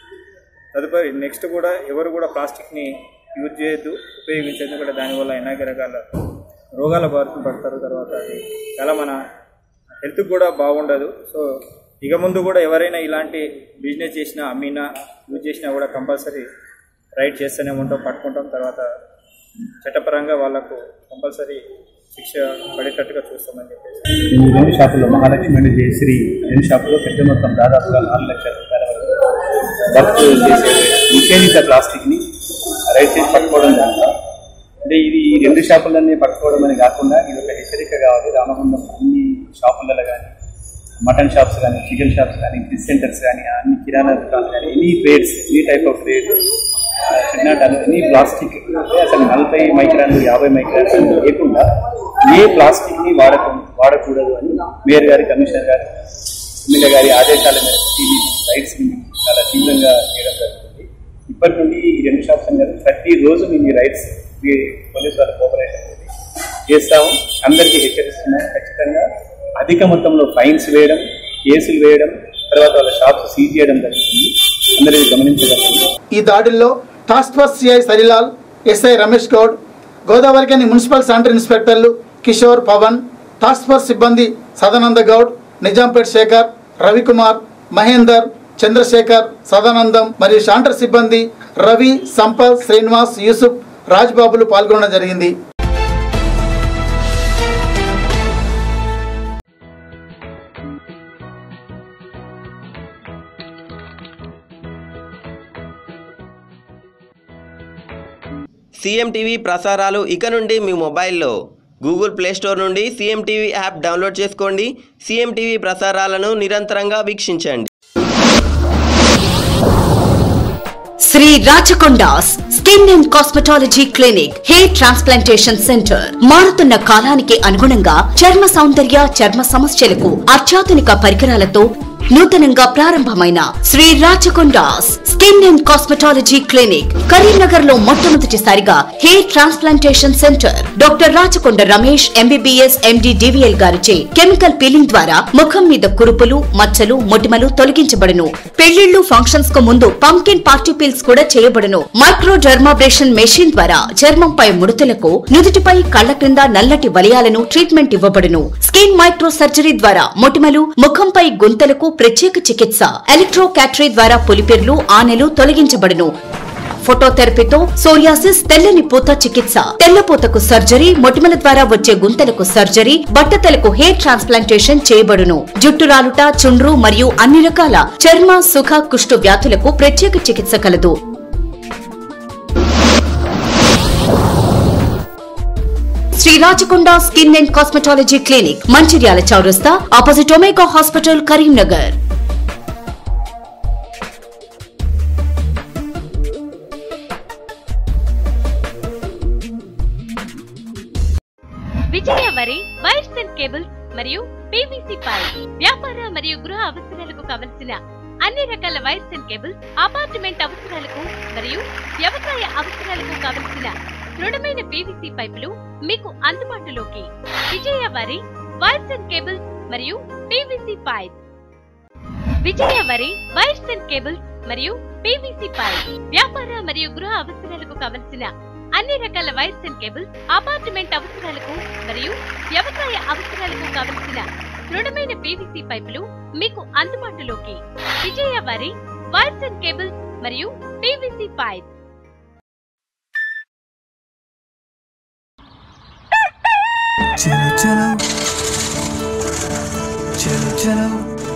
తదుపరి నెక్స్ట్ కూడా ఎవరు కూడా ప్లాస్టిక్ని యూజ్ చేయొద్దు ఉపయోగించద్దు కూడా దానివల్ల అనేక రకాల రోగాల బారిన పడతారు తర్వాత అది చాలా మన హెల్త్ కూడా బాగుండదు సో ఇక ముందు కూడా ఎవరైనా ఇలాంటి బిజినెస్ చేసినా అమ్మినా యూజ్ చేసినా కూడా కంపల్సరీ రైడ్ చేస్తూనే ఉంటాం పట్టుకుంటాం తర్వాత చట్టపరంగా వాళ్ళకు కంపల్సరీ శిక్ష పడేటట్టుగా చూస్తామని చెప్పేసి ఈ రెండు షాపుల్లో మహాలక్ష్మి అండ్ జయశ్రీ రెండు షాపుల్లో పెద్ద మొత్తం దాదాపుగా నాలుగు లక్షల రూపాయల వరకు వర్క్ చేసే నిషేధిత ప్లాస్టిక్ని రైట్ చేసి పట్టుకోవడం జరిగింది అంటే ఇది ఈ రెండు షాపులన్నీ పట్టుకోవడం అని కాకుండా ఇది ఒక హెచ్చరిక కావాలి రామగుండం అన్ని షాపులలో కానీ మటన్ షాప్స్ కానీ చికెన్ షాప్స్ కానీ ఫిష్ సెంటర్స్ కానీ అన్ని కిరాణా దుకాణాలు కానీ any trades any type of trade should any plastic అంటే అసలు నలభై మైక్రాన్లు యాభై మైక్రాన్స్ అని లేకుండా ఏ ప్లాస్టిక్ ని వాడక వాడకూడదు అని మేయర్ గారి కమిషనర్ గారు ఎమ్మెల్యే గారి ఆదేశాల మేరకు ఈ రైట్స్ ని చాలా తీవ్రంగా చేయడం జరుగుతుంది ఇప్పటి నుండి ఈ రెండు షాప్స్ అనేది ప్రతి రోజు మేము ఈ రైట్స్ మీ పోలీస్ వాళ్ళ కోఆపరేషన్ తోటి చేస్తాము అందరికీ హెచ్చరిస్తున్నాం ఖచ్చితంగా అధిక మొత్తంలో ఫైన్స్ వేయడం కేసులు వేయడం తర్వాత వాళ్ళ షాప్స్ సీజ్ చేయడం జరుగుతుంది అందరికీ గమనించగలరు ఈ దాడుల్లో task force CI Sarilal SI Ramesh Goud Godavarikhani municipal sanitary ఇన్స్పెక్టర్లు కిషోర్ పవన్ టాస్క్ ఫోర్స్ సిబ్బంది సదానంద గౌడ్ నిజాంపేట్ శేఖర్ రవికుమార్ మహేందర్ చంద్రశేఖర్ సదానందం మరియు శాంటర్ సిబ్బంది రవి సంపత్ శ్రీనివాస్ యూసుఫ్ రాజ్బాబులు పాల్గొనడం జరిగింది సీఎం టీవీ ప్రసారాలు ఇక నుండి మీ మొబైల్లో గూగుల్ ప్లే స్టోర్ నుండి సీఎం టీవీ యాప్ డౌన్లోడ్ చేసుకోండి సీఎం టీవీ ప్రసారాలను నిరంతరంగా వీక్షించండి Shri Rachakondas skin and cosmetology clinic hair transplantation centre మారుతున్న కాలానికి అనుగుణంగా చర్మ సౌందర్య చర్మ సమస్యలకు అత్యాధునిక పరికరాలతో నూతనంగా ప్రారంభమైన Shri Rachakondas skin and cosmetology clinic Karimnagar లో మొట్టమొదటిసారిగా hair transplantation centre doctor Rachakonda Ramesh MBBS MD DVL గారిచే కెమికల్ పీలింగ్ ద్వారా ముఖం మీద కురుపులు మచ్చలు మొటిమలు తొలగించబడును పెళ్లిళ్లు ఫంక్షన్స్ కు ముందు పంకిన్ పార్టీ పీల్స్ కూడా చేయబడును మైక్రో డర్మాబ్రేషన్ మెషిన్ ద్వారా చర్మంపై ముడతలకు నుదుటిపై కళ్ల క్రింద నల్లటి వలయాలను ట్రీట్మెంట్ ఇవ్వబడును స్కిన్ మైక్రో సర్జరీ ద్వారా మొటిమలు ముఖంపై గుంతలకు ప్రత్యేక చికిత్స ఎలక్ట్రో క్యాటరీ ద్వారా పులిపిర్లు ఆనెలు తొలగించబడును ఫోటోథెరపీతో సోరియాసిస్ తెల్లని పూత చికిత్స తెల్లపూతకు సర్జరీ మొటిమల ద్వారా వచ్చే గుంతలకు సర్జరీ బట్టతలకు హెయిర్ ట్రాన్స్ప్లాంటేషన్ చేయబడును జుట్టు రాలుట చుండ్రు మరియు అన్ని రకాల చర్మ సుఖ కుష్టు వ్యాధులకు ప్రత్యేక చికిత్స కలదు Shri Rachakonda skin and cosmetology clinic Mancherial చౌరస్తా opposite Omega hospital Karimnagar Vijaya వరి వైర్స్ అండ్ కేబుల్స్ మరియు పీవీసీ పైప్ వ్యాపార మరియు గృహ అవసరాలకు కావలసిన అన్ని రకాల వైర్స్ అండ్ కేబుల్స్ అపార్ట్మెంట్ అవసరాలకు మరియు వ్యవసాయ అవసరాలకు కావలసిన దృఢమైన పీవీసీ పైపులు మీకు అందుబాటులోకి విజయ వరి వైర్స్ అండ్ కేబుల్స్ మరియు పీవీసీ పైప్ విజయ వరి వైర్స్ అండ్ కేబుల్స్ మరియు పీవీసీ పైప్ వ్యాపార మరియు గృహ అవసరాలకు కావలసిన అన్ని రకాల వైర్స్ అండ్ కేబుల్స్ అపార్ట్మెంట్ అవసరాలకు మరియు వ్యవసాయ అవసరాలకు కావలసిన దృఢమైన పీవీసీ పైపులు మీకు అందుబాటులోకి విజయ వారి వైర్స్ అండ్ కేబుల్స్ మరియు పీవీసీ పైప్ చలో చలో చలో చలో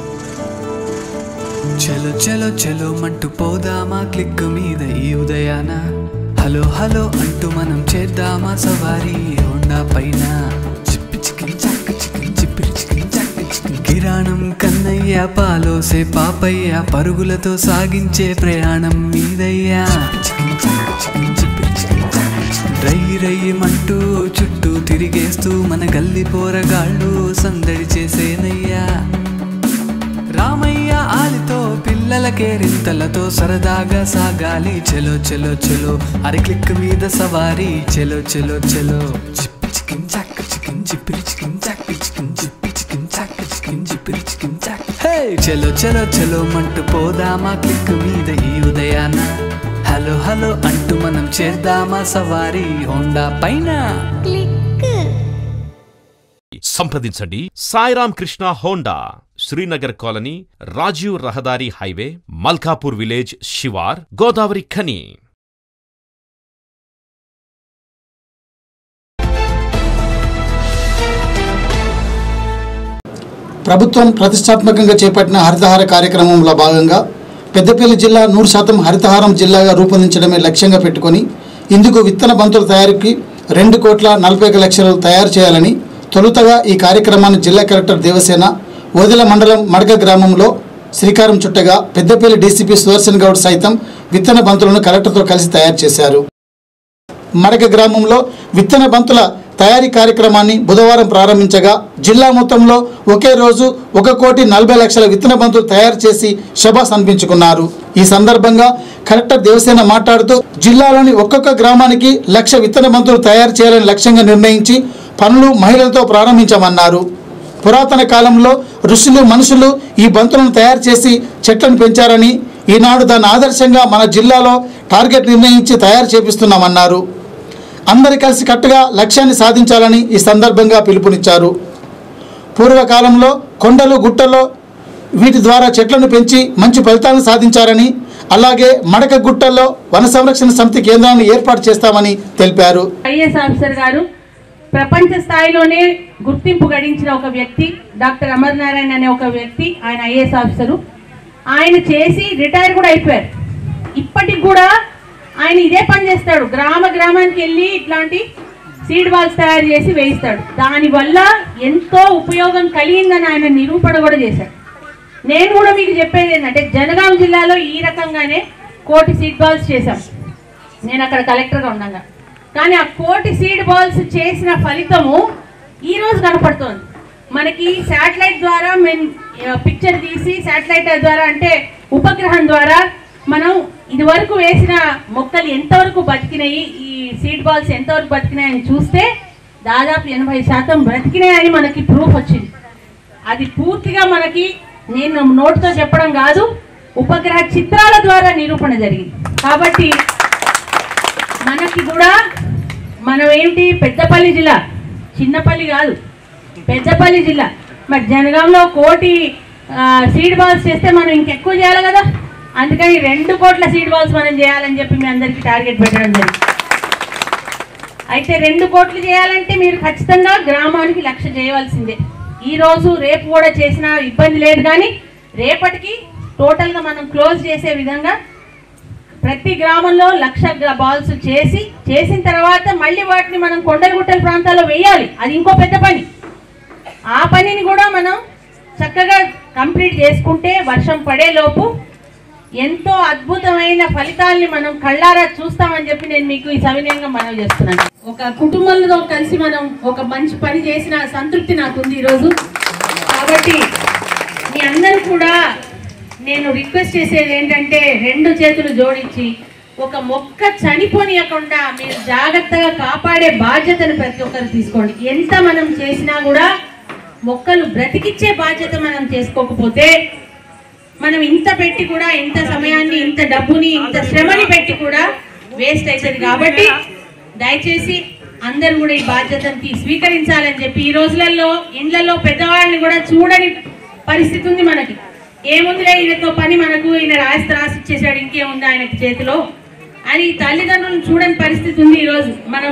చలో చలో చలో మంటూ పోదామా క్లిక్ మీద ఈ ఉదయాన హలో హలో అంటూ మనం చేద్దామా సవారీ హోండా పైన చిప్పి చికిన్ చక్క చికిన్ చిప్పిరి చికిన్ చక్క చికిన్ కిరాణం కన్నయ్య పాలోసే పాపయ్య పరుగులతో సాగించే ప్రయాణం మీదయ్యా చికిన్ చక్క చికిన్ చిప్పిరి చికిన్ చక్క చికిన్. రై రయ్యమంటూ చుట్టూ తిరిగేస్తూ మన గల్లి పోరగాళ్ళు సందడి చేసేనయ్యా రామయ్య ఆలితో పిల్లలకే రింతలతో సరదాగా సాగాలి చెలో చెలో చెలో అరి క్లిక్ మీద సవారీ చెలో చెలో చెలో చిప్పి చికిన్ చాక్ చికిన్ చిప్పిరి చికిన్ చాక్ చికిన్ చిప్పి చికిన్ చాక్ చికిన్ చిప్పిరి చికిన్ చాక్ హే చెలో చెలో చెలో మంటూ పోదామా క్లిక్ మీద ఈ ఉదయాన హలో హలో అంటూ మనం చేద్దామా సవారీ హోండా పైన సంప్రదించండి సాయిరామ్ కృష్ణ హోండా శ్రీనగర్ కాలనీ రాజీవ్ రహదారి హైవే మల్కాపూర్ విలేజ్ శివార్ గోదావరి ఖని ప్రభుత్వం ప్రతిష్టాత్మకంగా చేపట్టిన హరితహార కార్యక్రమంలో భాగంగా పెద్దపల్లి జిల్లా నూరు శాతం హరితహారం జిల్లాగా రూపొందించడమే లక్ష్యంగా పెట్టుకొని ఇందుకు విత్తన బంతుల తయారీకి రెండు కోట్ల నలభై ఒక లక్షలు తయారు చేయాలని తొలుతగా ఈ కార్యక్రమాన్ని జిల్లా కలెక్టర్ దేవసేన ఓదెల మండలం మడక గ్రామంలో శ్రీకారం చుట్టగా పెద్దపల్లి డీసీపీ సుదర్శన్ గౌడ్ సైతం విత్తన బంతులను కలెక్టర్తో కలిసి తయారు చేశారు మడక గ్రామంలో విత్తన బంతుల తయారీ కార్యక్రమాన్ని బుధవారం ప్రారంభించగా జిల్లా మొత్తంలో ఒకే రోజు ఒక కోటి నలభై లక్షల విత్తన బంతులు తయారు చేసి శబాస్ అనిపించుకున్నారు ఈ సందర్భంగా కలెక్టర్ దేవసేన మాట్లాడుతూ జిల్లాలోని ఒక్కొక్క గ్రామానికి లక్ష విత్తన బంతులు తయారు చేయాలని లక్ష్యంగా నిర్ణయించి పనులు మహిళలతో ప్రారంభించామన్నారు పురాతన కాలంలో ఋషులు మనుషులు ఈ బంతులను తయారు చేసి చెట్లను పెంచారని ఈనాడు దాని ఆదర్శంగా మన జిల్లాలో టార్గెట్ నిర్ణయించి తయారు చేపిస్తున్నామన్నారు అందరి కలిసి కట్టుగా లక్ష్యాన్ని సాధించాలని ఈ సందర్భంగా పిలుపునిచ్చారు పూర్వకాలంలో కొండలు గుట్టలో వీటి ద్వారా చెట్లను పెంచి మంచి ఫలితాలను సాధించారని అలాగే మడక గుట్టల్లో వన సంరక్షణ సమితి కేంద్రాన్ని ఏర్పాటు చేస్తామని తెలిపారు ఐఏఎస్ ఆఫీసర్ గారు ప్రపంచ స్థాయిలోనే గుర్తింపు గడించిన ఒక వ్యక్తి డాక్టర్ అమర్ నారాయణ అనే ఒక వ్యక్తి ఆయన ఐఏఎస్ ఆఫీసరు ఆయన చేసి రిటైర్ కూడా అయిపోయారు ఇప్పటికి కూడా ఆయన ఇదే పని చేస్తాడు గ్రామ గ్రామానికి వెళ్ళి ఇట్లాంటి సీడ్ బాల్స్ తయారు చేసి వేయిస్తాడు దానివల్ల ఎంతో ఉపయోగం కలిగిందని ఆయన నిరూపణ కూడా చేశాడు నేను కూడా మీకు చెప్పేది ఏంటంటే జనగాం జిల్లాలో ఈ రకంగానే కోటి సీడ్ బాల్స్ చేశాం నేను అక్కడ కలెక్టర్గా ఉండగా కానీ ఆ కోటి సీడ్ బాల్స్ చేసిన ఫలితము ఈ రోజు కనపడుతోంది మనకి శాటిలైట్ ద్వారా మేము పిక్చర్ తీసి శాటిలైట్ ద్వారా అంటే ఉపగ్రహం ద్వారా మనం ఇది వరకు వేసిన మొక్కలు ఎంతవరకు బతికినాయి ఈ సీడ్ బాల్స్ ఎంతవరకు బతికినాయని చూస్తే దాదాపు ఎనభై శాతం బ్రతికినాయని మనకి ప్రూఫ్ వచ్చింది అది పూర్తిగా మనకి నేను నోటితో చెప్పడం కాదు ఉపగ్రహ చిత్రాల ద్వారా నిరూపణ జరిగింది కాబట్టి మనకి కూడా మనం ఏంటి పెద్దపల్లి జిల్లా చిన్నపల్లి కాదు పెద్దపల్లి జిల్లా మరి జనగాంలో కోటి సీడ్ బాల్స్ చేస్తే మనం ఇంకెక్కువ చేయాలి కదా అందుకని రెండు కోట్ల సీడ్ బాల్స్ మనం చేయాలని చెప్పి మీ అందరికీ టార్గెట్ పెట్టడం జరిగింది అయితే రెండు కోట్లు చేయాలంటే మీరు ఖచ్చితంగా గ్రామానికి లక్ష చేయవలసిందే ఈ రోజు రేపు కూడా చేసిన ఇబ్బంది లేదు కానీ రేపటికి టోటల్గా మనం క్లోజ్ చేసే విధంగా ప్రతి గ్రామంలో లక్ష గ్ర- బాల్స్ చేసి చేసిన తర్వాత మళ్ళీ వాటిని మనం కొండల గుట్టల ప్రాంతాల్లో వేయాలి అది ఇంకో పెద్ద పని ఆ పనిని కూడా మనం చక్కగా కంప్లీట్ చేసుకుంటే వర్షం పడేలోపు ఎంతో అద్భుతమైన ఫలితాల్ని మనం కళ్ళారా చూస్తామని చెప్పి నేను మీకు ఈ సవినయంగా మనవి చేస్తున్నాను ఒక కుటుంబంలో కలిసి మనం ఒక మంచి పని చేసిన సంతృప్తి నాకుంది ఈరోజు కాబట్టి మీ అందరూ కూడా నేను రిక్వెస్ట్ చేసేది ఏంటంటే రెండు చేతులు జోడించి ఒక మొక్క చనిపోనియకుండా మీరు జాగ్రత్తగా కాపాడే బాధ్యతను ప్రతి ఒక్కరు తీసుకోండి ఎంత మనం చేసినా కూడా మొక్కలు బ్రతికిచ్చే బాధ్యత మనం చేసుకోకపోతే మనం ఇంత పెట్టి కూడా ఇంత సమయాన్ని ఇంత డబ్బుని ఇంత శ్రమని పెట్టి కూడా వేస్ట్ అవుతుంది కాబట్టి దయచేసి అందరూ కూడా ఈ బాధ్యతను తీ- స్వీకరించాలని చెప్పి ఈ రోజులలో ఇండ్లలో పెద్దవాళ్ళని కూడా చూడని పరిస్థితి ఉంది మనకి ఏముందిలే ఈయనతో పని మనకు ఈయన రాసి రాసి ఇచ్చేసాడు ఇంకేముంది ఆయనకి చేతిలో అని తల్లిదండ్రులను చూడని పరిస్థితి ఉంది ఈరోజు మనం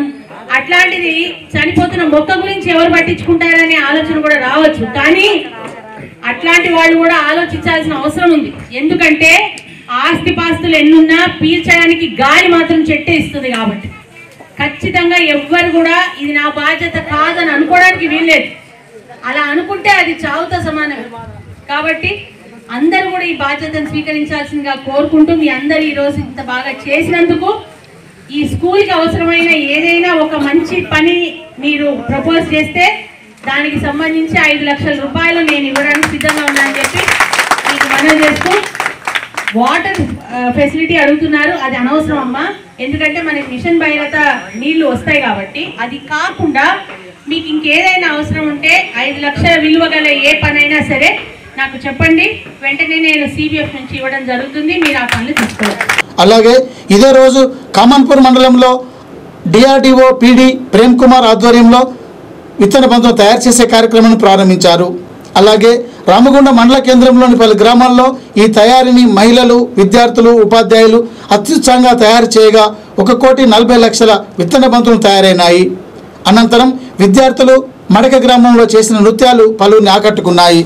అట్లాంటిది చనిపోతున్న మొక్క గురించి ఎవరు పట్టించుకుంటారనే ఆలోచన కూడా రావచ్చు కానీ అట్లాంటి వాళ్ళు కూడా ఆలోచించాల్సిన అవసరం ఉంది ఎందుకంటే ఆస్తిపాస్తులు ఎన్నున్నా పీల్చడానికి గాలి మాత్రం చెట్టే ఇస్తుంది కాబట్టి ఖచ్చితంగా ఎవ్వరు కూడా ఇది నా బాధ్యత కాదని అనుకోవడానికి వీల్లేదు అలా అనుకుంటే అది చావుతో సమానమే కాబట్టి అందరూ కూడా ఈ బాధ్యతను స్వీకరించాల్సిందిగా కోరుకుంటూ మీ అందరు ఈ రోజు ఇంత బాగా చేసినందుకు ఈ స్కూల్కి అవసరమైన ఏదైనా ఒక మంచి పని మీరు ప్రపోజ్ చేస్తే దానికి సంబంధించి ఐదు లక్షల రూపాయలు నేను ఇవ్వడానికి సిద్ధంగా ఉన్నానని చెప్పి మీకు మనవి చేస్తూ వాటర్ ఫెసిలిటీ అడుగుతున్నారు అది అనవసరం అమ్మా ఎందుకంటే మనకి మిషన్ భైరత నీళ్లు వస్తాయి కాబట్టి అది కాకుండా మీకు ఇంకేదైనా అవసరం ఉంటే ఐదు లక్షల విలువ గల ఏ పనైనా సరే నాకు చెప్పండి వెంటనే నేను సిబిఎఫ్ నుంచి ఇవ్వడం జరుగుతుంది మీరు ఆ పనులు తీసుకోవచ్చు అలాగే ఇదే రోజు కామన్పూర్ మండలంలో డిఆర్డిఓ పిడి ప్రేమ్ కుమార్ ఆధ్వర్యంలో విత్తన బంధం తయారు చేసే కార్యక్రమాన్ని ప్రారంభించారు అలాగే రామగుండ మండల కేంద్రంలోని పలు గ్రామాల్లో ఈ తయారీని మహిళలు విద్యార్థులు ఉపాధ్యాయులు అత్యుత్సాహంగా తయారు చేయగా ఒక కోటి నలభై లక్షల విత్తన బంతులు తయారైనాయి అనంతరం విద్యార్థులు మడక గ్రామంలో చేసిన నృత్యాలు పలువురిని ఆకట్టుకున్నాయి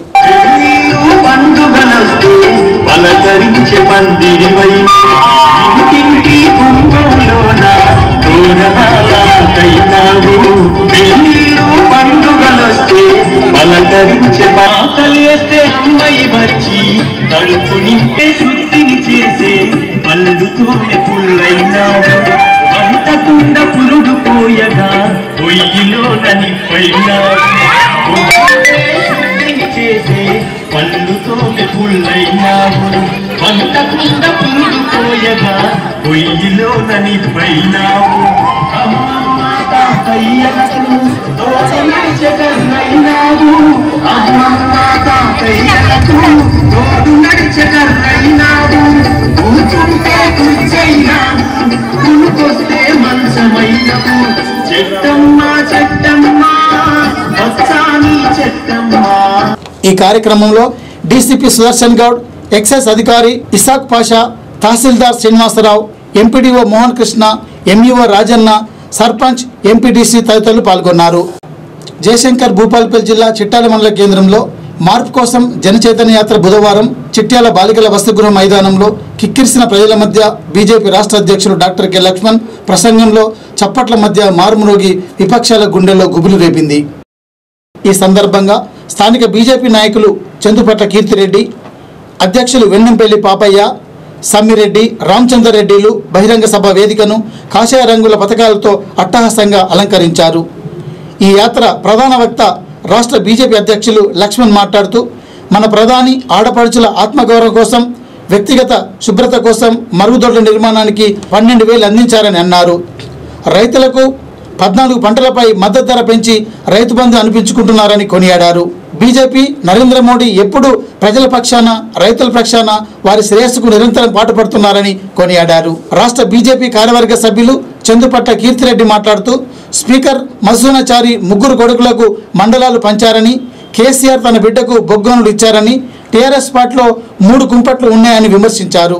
పలకరించే పందిరివై ఇంటింటి కుంభంలోన తోరణాలకైనావు పెళ్ళిళ్ళు పండుగలొస్తే పలకరించే పాతలేస్తే అమ్మాయి వచ్చి తలుపు నింపే శుద్ధిని చేసే పళ్ళుతోనే పుల్లైనావు అంతకుండా పురుడు పోయగా పొయ్యిలోన నిప్పైనావు శుద్ధిని చేసే పళ్ళుతో పుల్లైనావు పంటకుండ పురుడు పోయగా పొయ్యిలో ననిపోయినావు అమ్మమ్మ తాతయ్యలకు తోడు అమ్మమ్మ తాతయ్యలకు తోడు నడిచగర్రైనావు కూర్చుంటే కూర్చైనావు కూకొస్తే మంచమైనవు చెట్టమ్మ చెట్టమ్మ వచ్చాని చెట్టమ్మ ఈ కార్యక్రమంలో డీసీపీ సుదర్శన్ గౌడ్ ఎక్సైజ్ అధికారి Isaq Pasha tahsildar Srinivasa Rao MPDO Mohan Krishna MEO Rajanna sarpanch MPTC తదితరులు పాల్గొన్నారు జయశంకర్ భూపాల్పల్లి జిల్లా చిట్టాల మండల కేంద్రంలో మార్పు కోసం జనచైతన్య యాత్ర బుధవారం చిట్యాల బాలికల వసతిగృహ మైదానంలో కిక్కిరిసిన ప్రజల మధ్య బీజేపీ రాష్ట్ర అధ్యక్షులు డాక్టర్ కె లక్ష్మణ్ ప్రసంగంలో చప్పట్ల మధ్య మారుమ్రోగి విపక్షాల గుండెల్లో గుబులు రేపింది ఈ సందర్భంగా స్థానిక బీజేపీ నాయకులు చందుపట్ల కీర్తిరెడ్డి అధ్యక్షులు వెన్నంపల్లి పాపయ్య సమ్మిరెడ్డి రామచంద్రరెడ్డిలు బహిరంగ సభ వేదికను కాషాయ రంగుల పథకాలతో అట్టహాసంగా అలంకరించారు ఈ యాత్ర ప్రధాన వక్త రాష్ట్ర బీజేపీ అధ్యక్షులు లక్ష్మణ్ మాట్లాడుతూ మన ప్రధాని ఆడపడుచుల ఆత్మగౌరవం కోసం వ్యక్తిగత శుభ్రత కోసం మరుగుదొడ్ల నిర్మాణానికి పన్నెండు వేలు అందించారని అన్నారు రైతులకు పద్నాలుగు పంటలపై మద్దతు ధర పెంచి రైతు బంధు అనిపించుకుంటున్నారని కొనియాడారు బీజేపీ నరేంద్ర మోడీ ఎప్పుడు ప్రజల పక్షాన రైతుల పక్షాన వారి శ్రేయస్సుకు నిరంతరం పాటుపడుతున్నారని కొనియాడారు రాష్ట్ర బీజేపీ కార్యవర్గ సభ్యులు చందుపట్ట కీర్తిరెడ్డి మాట్లాడుతూ స్పీకర్ మసూనాచారి ముగ్గురు కొడుకులకు మండలాలు పంచారని కేసీఆర్ తన బిడ్డకు బొగ్గోనులు ఇచ్చారని టీఆర్ఎస్ పార్టీలో మూడు కుంపట్లు ఉన్నాయని విమర్శించారు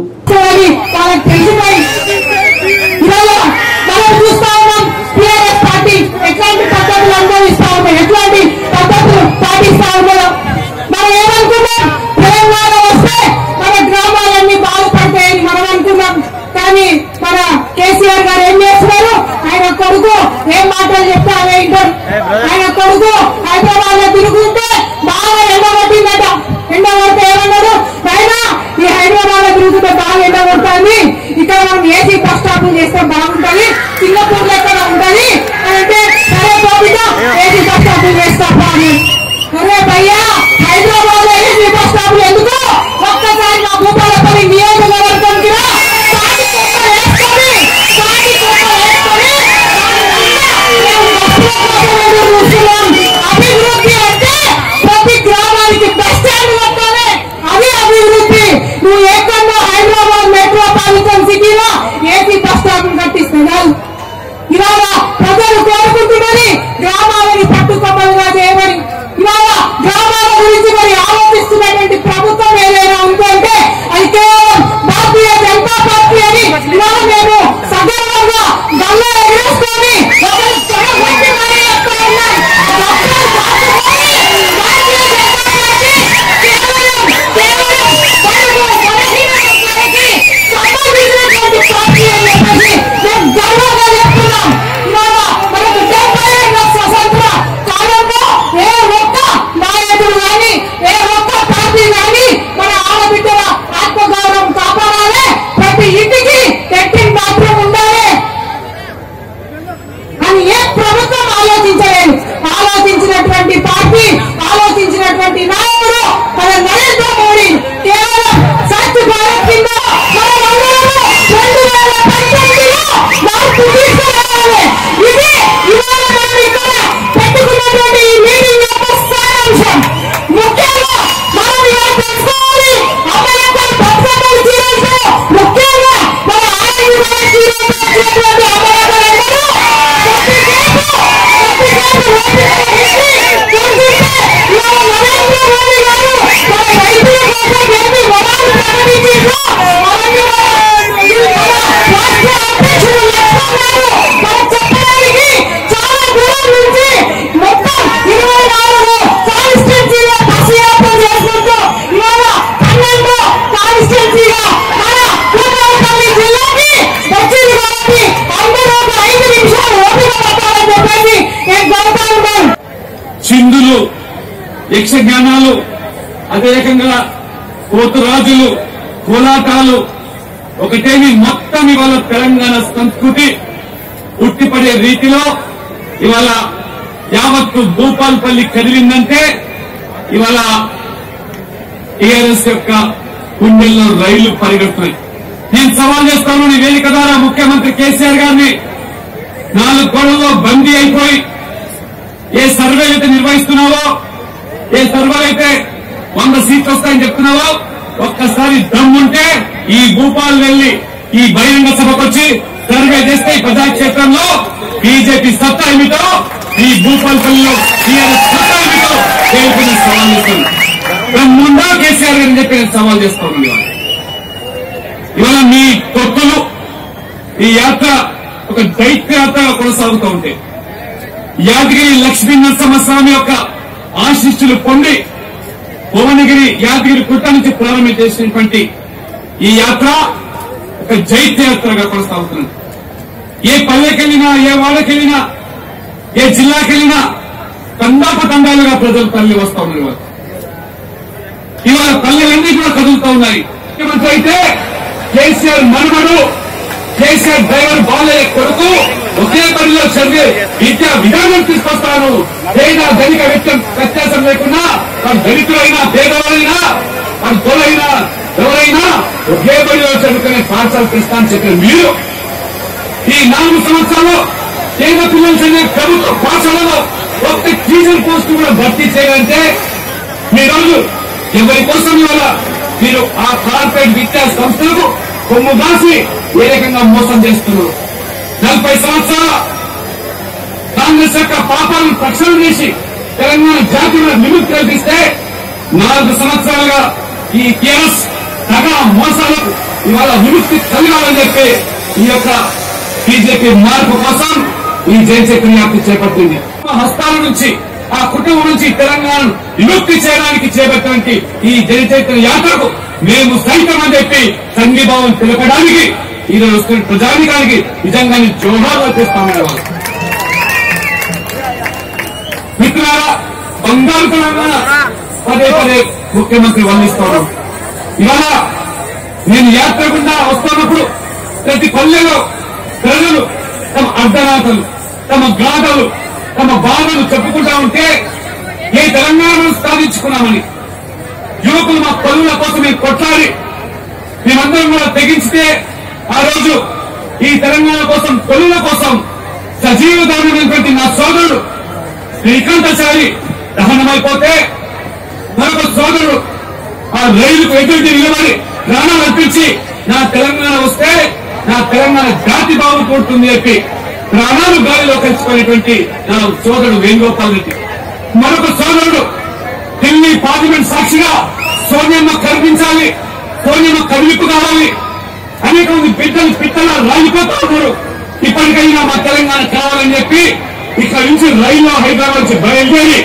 మనం చూస్తా ఉన్నాం టీఆర్ఎస్ పార్టీ ఎట్లాంటి పద్ధతులు అనుభవిస్తా ఉన్నాం ఎట్లాంటి పద్ధతులు పాటిస్తా ఉన్నాం మనం ఏమనుకున్నాం తెలంగాణ వస్తే మన గ్రామాలన్నీ బాగుపడతాయని మనం అనుకున్నాం కానీ మన కేసీఆర్ గారు ఏం చేస్తున్నారు ఆయన కొడుకు ఏం మాటలు చెప్తే అవే వింటారు ఆయన కొడుకు హైదరాబాద్ లో తిరుగుతుంటే బాగా ఎండ కొట్టిందట ఎండ కొడితే ఏమన్నారు పైన ఈ హైదరాబాద్ లో తిరుగుతుంటే బాగా ఎండ కొడుతుంది ఇక్కడ మనం ఏసీ బస్ స్టాప్ చేస్తే బాగుంటది సింగపూర్ లెక్కన ఉంటది అని అంటే సరే బాబిట ఏసీ బస్ స్టాప్ చేస్తాం అని అరే భయ్యా హైదరాబాద్ లో ఏసీ బస్ స్టాప్ ఎందుకు ఒక్కసారి మా భూపాలపల్లి నియోజకవర్గానికి రా తాటి కుప్పలు వేసుకొని తాటి కుప్పలు వేసుకొని దాని మీద మేము బస్సులో కోసం ఎదురు చూస్తున్నాం. చిందులు యక్షగానాలు అదే రకంగా పోతురాజులు కోలాటాలు ఒకటేమి మొత్తం ఇవాళ తెలంగాణ సంస్కృతి ఉట్టిపడే రీతిలో ఇవాళ యావత్తు భూపాల్పల్లి కదిలిందంటే ఇవాళ టీఆర్ఎస్ యొక్క గుండెల్లో రైళ్లు పరిగెడుతున్నాయి నేను సవాల్ చేస్తాను ఈ వేదిక ద్వారా ముఖ్యమంత్రి కేసీఆర్ గారిని నాలుగు గోడల్లో బందీ అయిపోయి ఏ సర్వే అయితే నిర్వహిస్తున్నావో ఏ సర్వే అయితే వంద సీట్లు వస్తాయని చెప్తున్నావో ఒక్కసారి దమ్ముంటే ఈ భూపాల్ వెళ్లి ఈ బహిరంగ సభకు వచ్చి సర్వే చేస్తే ఈ ప్రజాక్షేత్రంలో బీజేపీ సత్తా ఏమిటో ఈ భూపాల్పల్లిలో టీఆర్ఎస్ సత్తా ఏమిటో తేల్చిన సవాల్ చేస్తాను దమ్ముందా కేసీఆర్ గారిని చెప్పి నేను సవాల్ చేస్తాను ఇవాళ ఇవాళ మీ తొత్తులు ఈ యాత్ర ఒక దైత్య యాత్రగా కొనసాగుతూ ఉంటే యాదగిరి లక్ష్మీ నరసింహస్వామి యొక్క ఆశిష్టులు పొంది భువనగిరి యాదగిరి గుట్ట నుంచి ప్రారంభం చేసినటువంటి ఈ యాత్ర ఒక జైత్య యాత్రగా కొనసాగుతున్నది ఏ పల్లెకెళ్ళినా ఏ వాడకెళ్ళినా ఏ జిల్లాకెళ్ళినా తందాప తండాలుగా ప్రజలు తల్లి వస్తా ఉన్నారు ఇవాళ. ఇవాళ పల్లెలన్నీ కూడా కదులుతూ ఉన్నాయి ముఖ్యమంత్రి అయితే కేసీఆర్ మనుమడు కేసీఆర్ డ్రైవర్ బాలయ్య కొడుకు ఒకే పనిలో చదివే విద్యా విధానం తీసుకొస్తాను పేద ధనిక వ్యక్తం వ్యత్యాసం లేకుండా వాడు దళితులైనా పేదవాళ్ళైనా వాడు తోలైనా ఎవరైనా ఒకే పనిలో చదువుకునే పాఠశాల తెస్తానని చెప్పిన మీరు ఈ నాలుగు సంవత్సరాలు పేద పిల్లలు చదివే ప్రభుత్వ పాఠశాలలో ఒక్క టీచర్ పోస్ట్ కూడా భర్తీ చేయాలంటే ఈ రోజు ఎవరి కోసం ఇవాళ మీరు ఆ కార్పొరేట్ విద్యా సంస్థలకు కొమ్ము కాసి ఏ రకంగా మోసం చేస్తున్నారు నలభై సంవత్సరాల కాంగ్రెస్ యొక్క పాపాలను ప్రక్షాళన చేసి తెలంగాణ జాతిలో విముక్తి కల్పిస్తే నాలుగు సంవత్సరాలుగా ఈ టీఆర్ఎస్ తగ మోసాలకు ఇవాళ విముక్తి కలగాలని చెప్పి ఈ యొక్క బీజేపీ మార్పు కోసం ఈ జనశక్తి వ్యాప్తి చేపట్టింది మా హస్తాల నుంచి ఆ కుటుంబం నుంచి తెలంగాణను విముక్తి చేయడానికి చేపట్టినటువంటి ఈ జనచైతన్య యాత్రకు మేము సైతం అని చెప్పి సంఘీభావం తెలపడానికి ఈరోజు వస్తున్న ప్రజానికానికి నిజంగానే జోహాలు చేస్తామనే వాళ్ళు మిత్రులారా బంగారు తెలంగాణ పదే పదే ముఖ్యమంత్రి వర్ణిస్తాను ఇవాళ నేను యాత్ర గుండా వస్తున్నప్పుడు ప్రతి పల్లెలో ప్రజలు తమ అర్ధనాథలు తమ గాథలు తమ బాధలు చెప్పుకుంటా ఉంటే ఏ తెలంగాణను సాధించుకున్నామని యువకులు మా పనుల కోసం మేము కొట్లాడి మేమందరం కూడా తెగించితే ఆ రోజు ఈ తెలంగాణ కోసం పనుల కోసం సజీవ దానమైనటువంటి నా సోదరుడు శ్రీకాంతచారి దహనమైపోతే మరొక సోదరుడు ఆ రైలుకు ఎదుటి నిలబడి ప్రాణాలు అర్పించి నా తెలంగాణ వస్తే నా తెలంగాణ జాతి బాగుపడుతుంది చెప్పి ప్రాణాలు గాలిలో కలిసిపోయినటువంటి నా సోదరుడు వేణుగోపాల్ రెడ్డి మరొక సోదరుడు ఢిల్లీ పార్లమెంట్ సాక్షిగా సోనియమ్మ కనిపించాలి సోనియమ్మ కదిలిపు కావాలి అనేక మంది బిడ్డలు పిట్టల రాలిపోతా ఉన్నారు ఇప్పటికైనా మా తెలంగాణ కావాలని చెప్పి ఇక్కడ నుంచి రైల్లో హైదరాబాద్ నుంచి బయలుదేరి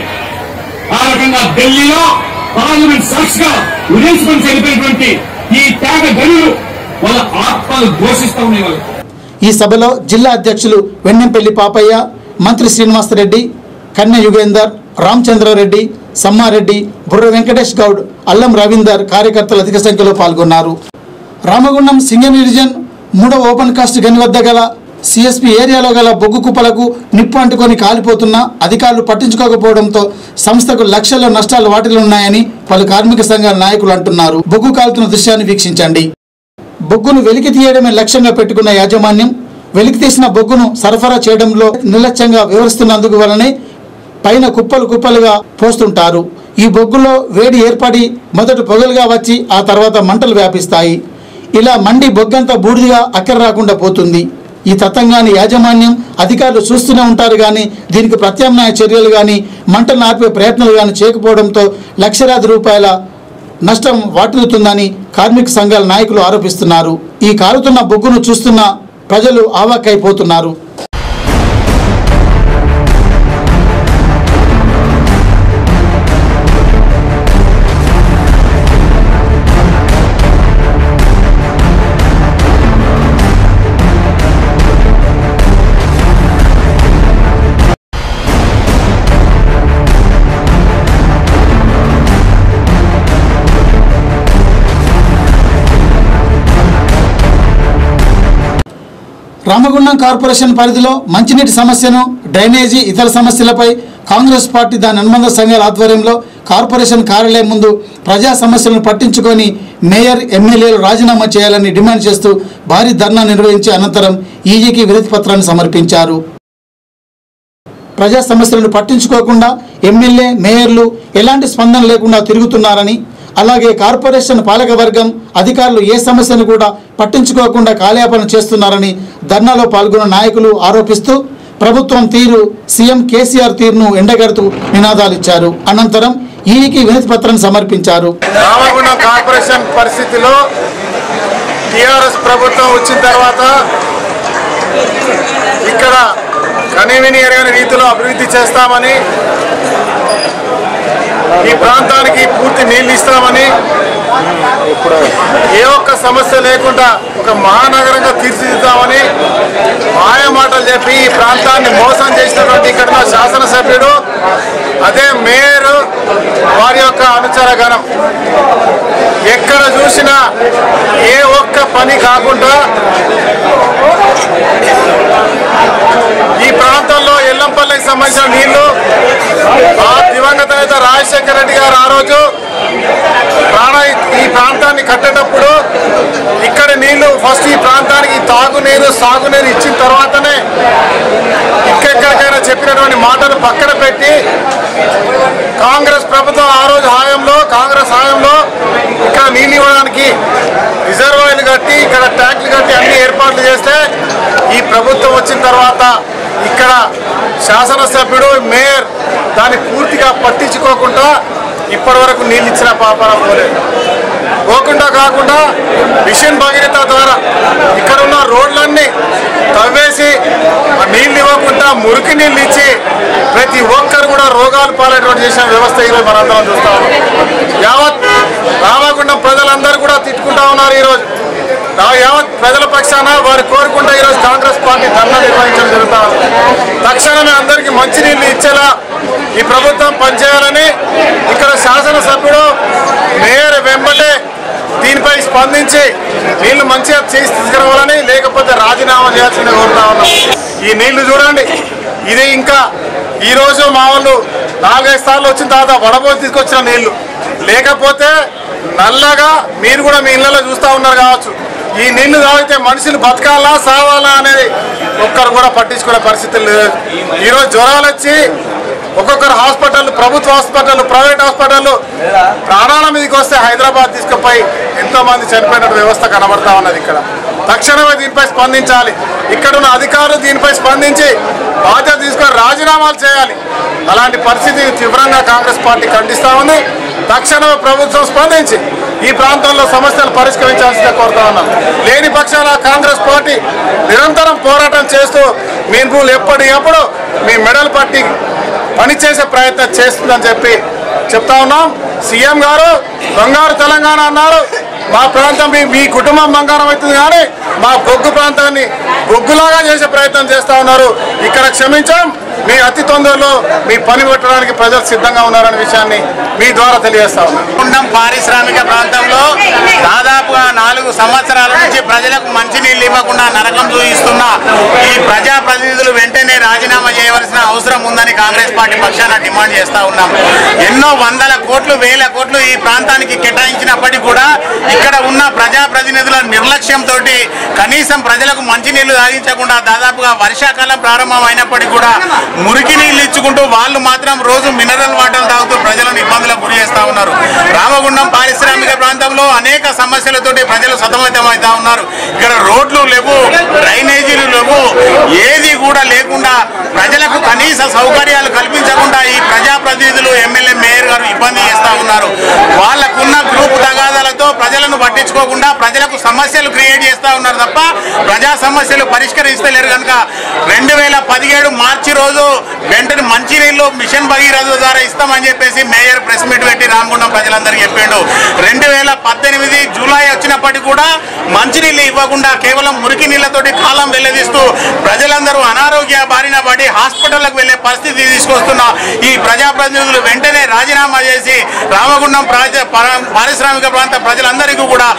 ఆ రకంగా ఢిల్లీలో పార్లమెంట్ సాక్షిగా ఉరేసుకొని చనిపోయినటువంటి ఈ త్యాగ గనులు వాళ్ళ ఆత్మలు ఘోషిస్తా ఉన్నాయి వాళ్ళు ఈ సభలో జిల్లా అధ్యక్షులు వెన్నెంపల్లి పాపయ్య మంత్రి శ్రీనివాసరెడ్డి కన్య యుగేందర్ రామచంద్రారెడ్డి సమ్మారెడ్డి బుర్ర వెంకటేష్ గౌడ్ అల్లం రవీందర్ కార్యకర్తలు అధిక సంఖ్యలో పాల్గొన్నారు రామగుండం సింగం డివిజన్ మూడవ ఓపెన్ కాస్ట్ గని వద్ద గల సిఎస్పి ఏరియాలో గల బొగ్గు కుప్పలకు నిప్పు అంటుకొని కాలిపోతున్న అధికారులు పట్టించుకోకపోవడంతో సంస్థకు లక్షల నష్టాలు వాటిల్లున్నాయని పలు కార్మిక సంఘాల నాయకులు అంటున్నారు బొగ్గు కాలుతున్న దృశ్యాన్ని వీక్షించండి బొగ్గును వెలికి తీయడమే లక్ష్యంగా పెట్టుకున్న యాజమాన్యం వెలికి తీసిన బొగ్గును సరఫరా చేయడంలో నిర్లక్ష్యంగా వివరిస్తున్నందుకు వలనే పైన కుప్పలు కుప్పలుగా పోస్తుంటారు ఈ బొగ్గులో వేడి ఏర్పడి మొదట పొగలుగా వచ్చి ఆ తర్వాత మంటలు వ్యాపిస్తాయి ఇలా మండి బొగ్గంతా బూడిదిగా అక్కర రాకుండా పోతుంది ఈ తతంగాన్ని యాజమాన్యం అధికారులు చూస్తూనే ఉంటారు కానీ దీనికి ప్రత్యామ్నాయ చర్యలు కానీ మంటలను ఆర్పే ప్రయత్నాలు కానీ చేయకపోవడంతో లక్షలాది రూపాయల నష్టం వాటిల్లుతుందని కార్మిక సంఘాల నాయకులు ఆరోపిస్తున్నారు ఈ కాలుతున్న బొగ్గును చూస్తున్న ప్రజలు ఆవాక్కైపోతున్నారు రామగుండం కార్పొరేషన్ పరిధిలో మంచినీటి సమస్యను డ్రైనేజీ ఇతర సమస్యలపై కాంగ్రెస్ పార్టీ దాని అనుబంధ సంఘాల ఆధ్వర్యంలో కార్పొరేషన్ కార్యాలయం ముందు ప్రజా సమస్యలను పట్టించుకొని మేయర్ ఎమ్మెల్యేలు రాజీనామా చేయాలని డిమాండ్ చేస్తూ భారీ ధర్నా నిర్వహించి అనంతరం ఈజీకి వినతి పత్రాన్ని సమర్పించారు ప్రజా సమస్యలను పట్టించుకోకుండా ఎమ్మెల్యే మేయర్లు ఎలాంటి స్పందన లేకుండా తిరుగుతున్నారని అలాగే కార్పొరేషన్ పాలకవర్గం అధికారులు ఏ సమస్యను కూడా పట్టించుకోకుండా కాలయాపన చేస్తున్నారని ధర్నాలో పాల్గొన్న నాయకులు ఆరోపిస్తూ ప్రభుత్వం తీరు సీఎం కేసీఆర్ తీరును ఎండగడుతూ నినాదాలిచ్చారు అనంతరం ఈకి వినతి పత్రాన్ని సమర్పించారు రామగుండం కార్పొరేషన్ పరిస్థితిలో టిఆర్ఎస్ ప్రభుత్వం వచ్చిన తర్వాత ఇక్కడ కనీవిని ఎరగని రీతిలో అభివృద్ధి చేస్తామని ఈ ప్రాంతానికి పూర్తి నీళ్లు ఇస్తామని ఏ ఒక్క సమస్య లేకుండా ఒక మహానగరంగా తీర్చిదిద్దామని మాయ మాటలు చెప్పి ఈ ప్రాంతాన్ని మోసం చేసినటువంటి ఇక్కడ ఉన్న శాసనసభ్యుడు అదే మేయర్ వారి యొక్క అనుచర గణం ఎక్కడ చూసినా ఏ ఒక్క పని కాకుండా ఈ ప్రాంతంలో ఎల్లంపల్లికి సంబంధించిన నీళ్లు ఆ దివంగత నేత రాజశేఖర రెడ్డి గారు ఆ రోజు ప్రాణ ఈ ప్రాంతాన్ని కట్టేటప్పుడు ఇక్కడ నీళ్లు ఫస్ట్ ఈ ప్రాంతానికి తాగునీరు సాగునీరు ఇచ్చిన తర్వాతనే ఇంకెక్కడికైనా చెప్పినటువంటి మాటను పక్కన పెట్టి కాంగ్రెస్ ప్రభుత్వం ఆ రోజు హాయంలో కాంగ్రెస్ హాయంలో ఇక్కడ నీళ్ళు ఇవ్వడానికి రిజర్వాయర్లు కట్టి ఇక్కడ ట్యాంకులు కట్టి అన్ని ఏర్పాట్లు చేస్తే ఈ ప్రభుత్వం వచ్చిన తర్వాత ఇక్కడ శాసనసభ్యుడు మేయర్ దాన్ని పూర్తిగా పట్టించుకోకుండా ఇప్పటి వరకు నీళ్ళు ఇచ్చిన పాపన పోలేదు పోకుండా కాకుండా మిషన్ భగీరథ ద్వారా ఇక్కడ ఉన్న రోడ్లన్నీ తవ్వేసి ఆ నీళ్ళు ఇవ్వకుండా మురికి నీళ్ళు ఇచ్చి ప్రతి ఒక్కరు కూడా రోగాలు పాలైనటువంటి చేసిన వ్యవస్థ ఈరోజు మనందరం చూస్తా ఉన్నాం యావత్ రామగుండం ప్రజలందరూ కూడా తిట్టుకుంటా ఉన్నారు ఈరోజు రా- యావత్ ప్రజల పక్షాన వారు కోరుకుంటా ఈరోజు కాంగ్రెస్ పార్టీ ధర్నా నిర్వహించడం జరుగుతా ఉంది తక్షణమే అందరికీ మంచినీళ్ళు ఇచ్చేలా ఈ ప్రభుత్వం పనిచేయాలని ఇక్కడ శాసనసభ్యుడు మేయర్ వెంబటే దీనిపై స్పందించి నీళ్లు మంచిగా చేసి తీసుకురావాలని లేకపోతే రాజీనామా చేయాల్సింది కోరుతా ఉన్నాం ఈ నీళ్లు చూడండి ఇది ఇంకా ఈ రోజు మా వాళ్ళు నాలుగైదు సార్లు వచ్చిన తర్వాత వడబోసి తీసుకొచ్చిన నీళ్లు లేకపోతే నల్లగా మీరు కూడా మీ ఇళ్లలో చూస్తూ ఉన్నారు కావచ్చు ఈ నీళ్లు తాగితే మనుషులు బతకాలా సావాలా అనేది ఒక్కరు కూడా పట్టించుకునే పరిస్థితి లేదు ఈరోజు జ్వరాలు వచ్చి ఒక్కొక్కరు హాస్పిటల్ ప్రభుత్వ హాస్పిటల్ ప్రైవేట్ హాస్పిటల్ ప్రాణాల మీదకి వస్తే హైదరాబాద్ తీసుకుపోయి ఎంతో మంది చనిపోయిన వ్యవస్థ కనబడతా ఉన్నది ఇక్కడ తక్షణమే దీనిపై స్పందించాలి ఇక్కడున్న అధికారులు దీనిపై స్పందించి బాధ్యత తీసుకొని రాజీనామాలు చేయాలి అలాంటి పరిస్థితి తీవ్రంగా కాంగ్రెస్ పార్టీ ఖండిస్తా ఉంది తక్షణమే ప్రభుత్వం స్పందించి ఈ ప్రాంతంలో సమస్యలు పరిష్కరించాల్సిందే కోరుతా ఉన్నాం లేని పక్షాన కాంగ్రెస్ పార్టీ నిరంతరం పోరాటం చేస్తూ మీరు ఎప్పటి ఎప్పుడు మీ మెడల్ పట్టి పనిచేసే ప్రయత్నం చేస్తుందని చెప్పి చెప్తా ఉన్నాం సీఎం గారు బంగారు తెలంగాణ అన్నారు మా ప్రాంతం మీ మీ కుటుంబం బంగారం అవుతుంది కానీ మా బొగ్గు ప్రాంతాన్ని బొగ్గులాగా చేసే ప్రయత్నం చేస్తా ఉన్నారు ఇక్కడ క్షమించాం మీ అతి తొందరలో మీ పని పెట్టడానికి ప్రజలు సిద్ధంగా ఉన్నారనే విషయాన్ని మీ ద్వారా తెలియజేస్తా ఉన్నాం కుండం పారిశ్రామిక ప్రాంతంలో దాదాపుగా నాలుగు సంవత్సరాల నుంచి ప్రజలకు మంచినీళ్ళు ఇవ్వకుండా నరకం చూపిస్తున్న ఈ ప్రజా ప్రతినిధులు వెంటనే రాజీనామా చేయవలసిన అవసరం ఉందని కాంగ్రెస్ పార్టీ పక్షాన డిమాండ్ చేస్తా ఉన్నాం ఎన్నో వందల కోట్లు వేల కోట్లు ఈ ప్రాంతానికి కేటాయించినప్పటికీ కూడా ఇక్కడ ఉన్న ప్రజా ప్రతినిధుల నిర్లక్ష్యంతో కనీసం ప్రజలకు మంచినీళ్లు తాగించకుండా దాదాపుగా వర్షాకాలం ప్రారంభం అయినప్పటికీ కూడా మురికి నీళ్లు ఇచ్చుకుంటూ వాళ్ళు మాత్రం రోజు మినరల్ వాటర్ తాగుతూ ప్రజలను ఇబ్బందులకు గురి చేస్తా ఉన్నారు రామగుండం పారిశ్రామిక ప్రాంతంలో అనేక సమస్యలతోటి ప్రజలు సతమతమవుతా ఉన్నారు ఇక్కడ రోడ్లు లేవు డ్రైనేజీలు లేవు ఏది కూడా లేకుండా ప్రజలకు కనీస సౌకర్యాలు కల్పించకుండా ఈ ప్రజాప్రతినిధులు ఎమ్మెల్యే మేయర్ గారు ఇబ్బంది చేస్తా ఉన్నారు వాళ్ళకున్న గ్రూప్ తగాదాలతో ప్రజలను పట్టించుకోకుండా ప్రజలకు సమస్యలు క్రియేట్ చేస్తా ఉన్నారు తప్ప ప్రజా సమస్యలు పరిష్కరిస్తలేరు కనుక రెండు వేల పదిహేడు మార్చి రోజు వెంటనే మంచినీళ్ళు మిషన్ భగీరథ ద్వారా ఇస్తామని చెప్పేసి మేయర్ ప్రెస్ మీట్ పెట్టి రామగుండం ప్రజలందరికీ చెప్పిండు రెండు వేల పద్దెనిమిది జూలై వచ్చినప్పటికీ కూడా మంచినీళ్ళు ఇవ్వకుండా కేవలం మురికి నీళ్లతోటి కాలం వెల్లదీస్తూ ప్రజలందరూ అనారోగ్య బారిన పడి హాస్పిటల్లకు వెళ్లే పరిస్థితి తీసుకొస్తున్న ఈ ప్రజాప్రతినిధులు వెంటనే రాజీనామా చేసి రామగుండం ప్రాజ పర- పారిశ్రామిక ప్రాంత ప్రజలందరికీ కూడా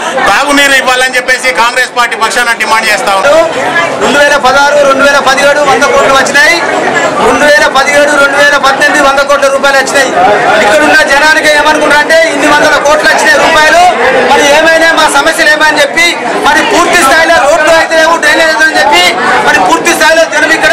తాగునీరు ఇవ్వాలని చెప్పేసి కాంగ్రెస్ పార్టీ పక్షాన డిమాండ్ చేస్తా ఉన్నాం రెండు వేల పదహారు రెండు వేల పదిహేడు వంద కోట్లు వచ్చినాయి రెండు వేల పదిహేడు రెండు వేల పద్దెనిమిది వంద కోట్ల రూపాయలు వచ్చినాయి ఇక్కడ ఉన్న జనానికి ఏమనుకుంటారంటే ఇన్ని వందల కోట్లు వచ్చినాయి రూపాయలు మరి ఏమైనా మా సమస్యలు ఏమని చెప్పి మరి పూర్తి స్థాయిలో రోడ్లు అయితే లేవు డ్రైనేజ్ అయితే అని చెప్పి మరి పూర్తి స్థాయిలో జనం ఇక్కడ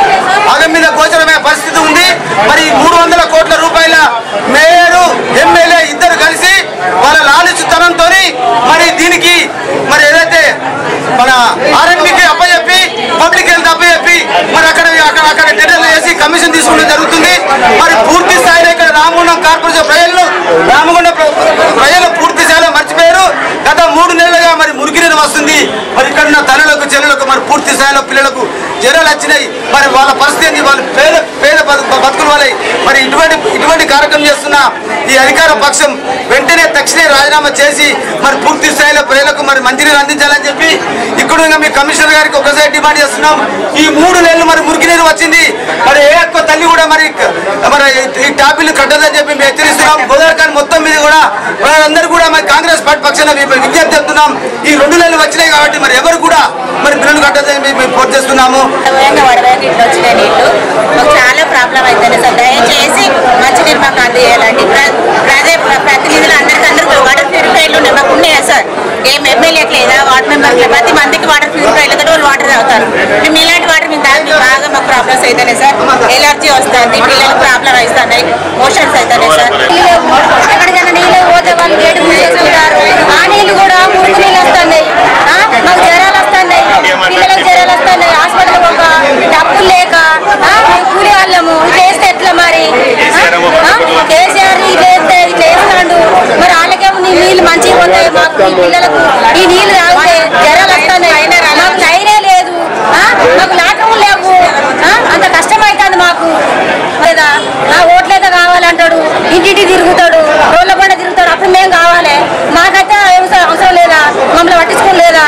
అగం మీద గోచరమైన పరిస్థితి ఉంది మరి మూడు వందల కోట్ల రూపాయల మేయరు ఎమ్మెల్యే ఇద్దరు కలిసి వాళ్ళ లాలిచుతనంతో మరి దీనికి మరి ఏదైతే మన ఆర్ఎంపీకి అప్పచెప్పి పబ్లిక్ హెల్త్ అప్పచెప్పి మరి అక్కడ అక్కడ అక్కడ టెండర్లు వేసి కమిషన్ తీసుకోవడం జరుగుతుంది మరి పూర్తి స్థాయిలో ఇక్కడ రామగుండం కార్పొరేషన్ ప్రజలను రామగుండం ప్ర- ప్రజలు పూర్తి స్థాయిలో మర్చిపోయారు గత మూడు నెలలుగా మరి మురికి నీరు వస్తుంది మరి ఇక్కడ ఉన్న తల్లులకు చెల్లెలకు మరి పూర్తి స్థాయిలో పిల్లలకు జ్వరాలు వచ్చినాయి మరి వాళ్ళ పరిస్థితి ఏంది వాళ్ళు పేద పేద బతు- బతుకుల వాళ్ళై మరి ఇటువంటి ఇటువంటి కార్యక్రమం చేస్తున్న ఈ అధికార పక్షం వెంటనే తక్షణమే రాజీనామా చేసి మరి పూర్తి స్థాయిలో ప్రజలకు మరి మంచినీరు అందించాలని చెప్పి ఇక్కడ ఇంకా మీ కమిషనర్ గారికి ఒకసారి డిమాండ్ చేస్తున్నాం ఈ మూడు నెలలు మరి మురికి నీరు వచ్చింది మరి ఏ ఒక్క తల్లి కూడా మరి మరి ఈ టాపిల్ కట్టదని చెప్పి మేము హెచ్చరిస్తున్నాం గోదావరి మొత్తం మీద కూడా వాళ్ళందరూ కూడా మరి కాంగ్రెస్ పార్టీ పక్షాన మేము విజ్ఞప్తి చేస్తున్నాం ఈ రెండు నెలలు వచ్చినాయి కాబట్టి మరి ఎవరు కూడా మరి బిల్లులు కట్టదని మేము మేము కోరు చేస్తున్నాము వేగంగా వడవేగ ఇట్లా వచ్చినాయి నీళ్లు మాకు చాలా ప్రాబ్లం అవుతుంది సార్ దయచేసి మంచినీరు మాకు అందజేయాలండి ప్ర- ప్రజే ప్రతినిధులు అందరికీ అందరికీ వాటర్ ప్యూరిఫైర్లు ఉన్నాయి మాకు ఉన్నాయా సార్ ఏం ఎమ్మెల్యేకి లేదా వార్డ్ మెంబర్కి ప్రతి మందికి వాటర్ ప్యూరిఫైర్లు తోటి వాళ్ళు వాటర్ తాగుతారు మేము ఇలాంటి వాటర్ మేము తాగి బాగా మాకు ప్రాబ్లమ్స్ అవుతున్నాయి సార్ ఎలర్జీ వస్తుంది పిల్లలకు ప్రాబ్లం అవుతున్నాయి మోషన్స్ అవుతున్నాయి సార్ ఎక్కడికైనా నీళ్ళు పోతే వాళ్ళు గేటు మూసేసుకుంటారు ఆ నీళ్ళు కూడా మురికి నీళ్ళు వస్తున్నాయి ఆ, మాకు జ్వరాలు వస్తున్నాయి పిల్లలకు జ్వరాలు వస్తున్నాయి హాస్పిటల్ పోక డబ్బులు లేక ఆ, మేము కూలి వాళ్ళము చేస్తే ఎట్లా మరి ఆ, ఆ, కేసీఆర్ ఇది చేస్తే ఇట్లా చేస్తాడు మరి వాళ్ళకేమో నీ నీళ్ళు మంచిగా పోతాయి మాకు ఈ పిల్లలకు ఈ నీళ్ళు తాగితే జ్వరాలు వస్తున్నాయి మాకు లైనే లేదు ఆ, మాకు లాటములు లేవు ఆ, అంత కష్టం అవుతుంది మాకు లేదా ఆ ఓట్లయితే కావాలంటాడు ఇంటింటి తిరుగుతాడు రోడ్ల పంట తిరుగుతాడు అప్పుడు మేము కావాలి మాకైతే అవసరం అవసరం లేదా మమ్మల్ని పట్టించుకోలేదా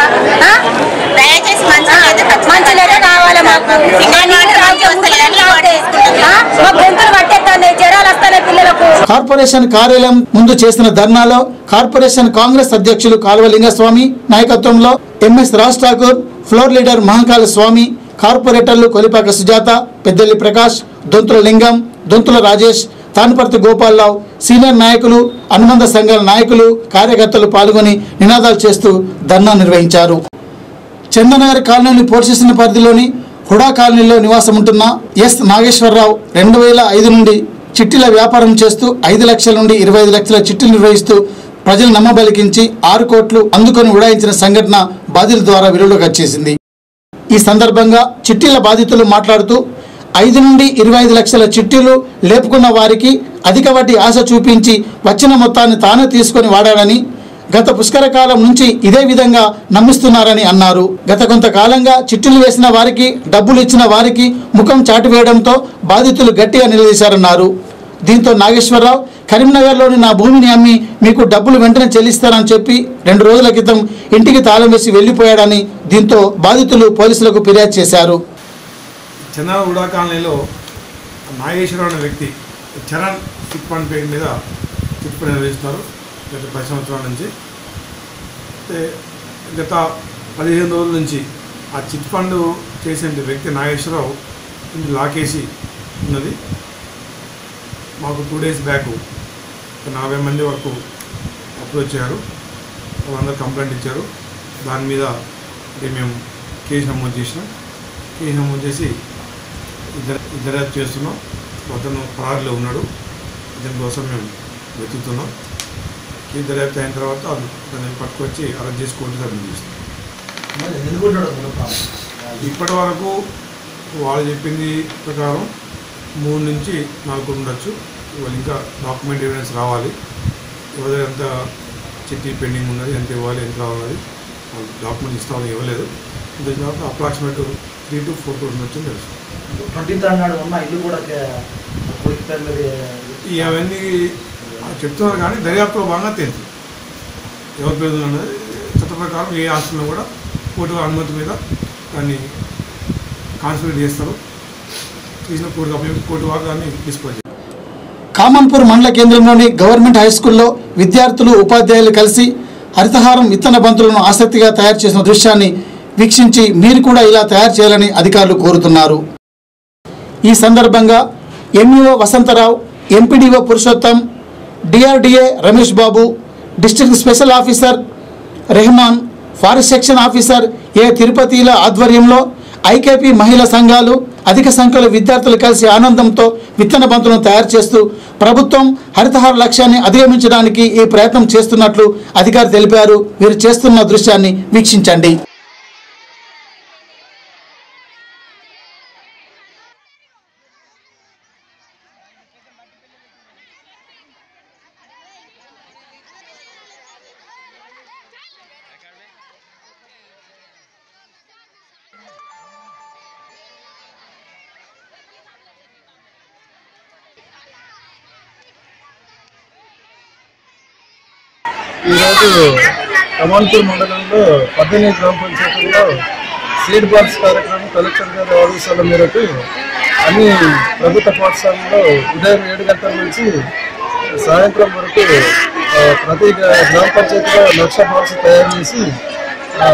దయచేసి మంచిగా కావాలి మాకు ఆ నీళ్ళు తాగితే మురికి నీళ్ళు తాగితే, ఆ, మా గొంతులు పట్టేస్తాయి జ్వరాలు వస్తాయి పిల్లలకు కార్పొరేషన్ కార్యాలయం ముందు చేసిన ధర్నాలో కార్పొరేషన్ కాంగ్రెస్ అధ్యక్షులు కాలువ లింగస్వామి నాయకత్వంలో MS Raj Thakur floor leader Mahankali Swamy కార్పొరేటర్లు కొలిపాక సుజాత పెద్దల్లి ప్రకాష్ దొంతుల లింగం దొంతుల రాజేష్ తానుపర్తి గోపాలరావు సీనియర్ నాయకులు అనుబంధ సంఘాల నాయకులు కార్యకర్తలు పాల్గొని నినాదాలు చేస్తూ ధర్నా నిర్వహించారు చందనగర్ కాలనీని పోషిస్తున్న పరిధిలోని హుడా కాలనీలో నివాసం ఉంటున్న ఎస్ నాగేశ్వరరావు రెండు వేల ఐదు నుండి చిట్టీల వ్యాపారం చేస్తూ ఐదు లక్షల నుండి ఇరవై ఐదు లక్షల చిట్టీలు నిర్వహిస్తూ ప్రజలు నమ్మబలికించి ఆరు కోట్లు అందుకొని ఉడాయించిన సంఘటన బాధితుల ద్వారా వెలుగులోకి వచ్చేసింది ఈ సందర్భంగా చిట్టీల బాధితులు మాట్లాడుతూ ఐదు నుండి ఇరవై ఐదు లక్షల చిట్టీలు లేపుకున్న వారికి అధిక వడ్డీ ఆశ చూపించి వచ్చిన మొత్తాన్ని తానే తీసుకొని వాడాడని గత పుష్కర కాలం నుంచి ఇదే విధంగా నమ్మిస్తున్నారని అన్నారు గత కొంతకాలంగా చిట్టీలు వేసిన వారికి డబ్బులు ఇచ్చిన వారికి ముఖం చాటివేయడంతో బాధితులు గట్టిగా నిలదీశారన్నారు దీంతో నాగేశ్వరరావు కరీంనగర్లోని నా భూమిని అమ్మి మీకు డబ్బులు వెంటనే చెల్లిస్తానని చెప్పి రెండు రోజుల క్రితం ఇంటికి తాళం వేసి వెళ్లిపోయాడని దీంతో బాధితులు పోలీసులకు ఫిర్యాదు చేశారు చందనగూడ కాలనీలో నాగేశ్వరరావు అనే వ్యక్తి చరణ్ చిట్ ఫండ్ పేరు మీద చిట్ ఫండ్ నిర్వహిస్తున్నారు గత పది సంవత్సరాల నుంచి అయితే గత పదిహేను రోజుల నుంచి ఆ చిట్ ఫండ్ చేసే వ్యక్తి నాగేశ్వరరావు ఇంటి లాకేసి ఉన్నది మాకు టూ డేస్ బ్యాక్ ఒక నలభై మంది వరకు అప్రోచ్ అయ్యారు వాళ్ళందరూ కంప్లైంట్ ఇచ్చారు దాని మీద అంటే మేము కేసు నమోదు చేసినాం కేసు నమోదు చేసి ఇద్దరు దర్యాప్తు చేస్తున్నాం అతను పరారులో ఉన్నాడు ఇతని కోసం మేము వెతుకుతున్నాం కేసు దర్యాప్తు అయిన తర్వాత అతన్ని పట్టుకొచ్చి అరెస్ట్ చేసి కోర్టు సబ్మిట్ చేస్తాం ఇప్పటి వరకు వాళ్ళు చెప్పింది ప్రకారం మూడు నుంచి నాలుగు ఉండొచ్చు వాళ్ళు ఇంకా డాక్యుమెంట్ ఎవిడెన్స్ రావాలి ఎవరి ఎంత చిట్టి పెండింగ్ ఉన్నది ఎంత ఇవ్వాలి ఎంత రావాలి డాక్యుమెంట్ ఇస్తామని ఇవ్వలేదు దీని తర్వాత approximate three two four thousand వచ్చింది తెలుసు ట్వంటీ థర్డ్ నాడు ఉన్న ఇల్లు కూడా కొడుకు పేరు మీద ఈ అవన్నీ చెప్తున్నారు కానీ దర్యాప్తులో భాగంగా తెలుసు ఎవరి పేరు ఉన్నది చట్ట ప్రకారం ఏ ఆస్తులను కూడా కోర్టు అనుమతి మీద దాన్ని కాన్సిడర్ చేస్తారు తీసిన కోర్టు అప్పచెప్పి కోర్టు వారు దాన్ని డిస్పోజ్ కామన్పూర్ మండల కేంద్రంలోని గవర్నమెంట్ హై స్కూల్లో విద్యార్థులు ఉపాధ్యాయులు కలిసి హరితహారం విత్తన బంతులను ఆసక్తిగా తయారు చేసిన దృశ్యాన్ని వీక్షించి మీరు కూడా ఇలా తయారు చేయాలని అధికారులు కోరుతున్నారు ఈ సందర్భంగా MEO Vasantha Rao MPDO Purushottam DRDA Ramesh Babu district special officer Rehman forest section officer A తిరుపతిల ఆధ్వర్యంలో ఐకేపీ మహిళా సంఘాలు అధిక సంఖ్యలో విద్యార్థులు కలిసి ఆనందంతో విత్తన బంతులను తయారు చేస్తూ ప్రభుత్వం హరితహార లక్ష్యాన్ని అధిగమించడానికి ఈ ప్రయత్నం చేస్తున్నట్లు అధికారి తెలిపారు వీరు చేస్తున్న దృశ్యాన్ని వీక్షించండి ఈరోజు కమాన్పూర్ మండలంలో పద్దెనిమిది గ్రామ పంచాయతీల్లో సీడ్ బాల్స్ కార్యక్రమం కలెక్టర్ గారి ఆదేశాల మేరకు అన్ని ప్రభుత్వ పాఠశాలలో ఉదయం ఏడు గంటల నుంచి సాయంత్రం వరకు ఆ, ప్రతి గ్రా- గ్రామ పంచాయతీలో లక్ష బాల్స్ తయారు చేసి ఆ,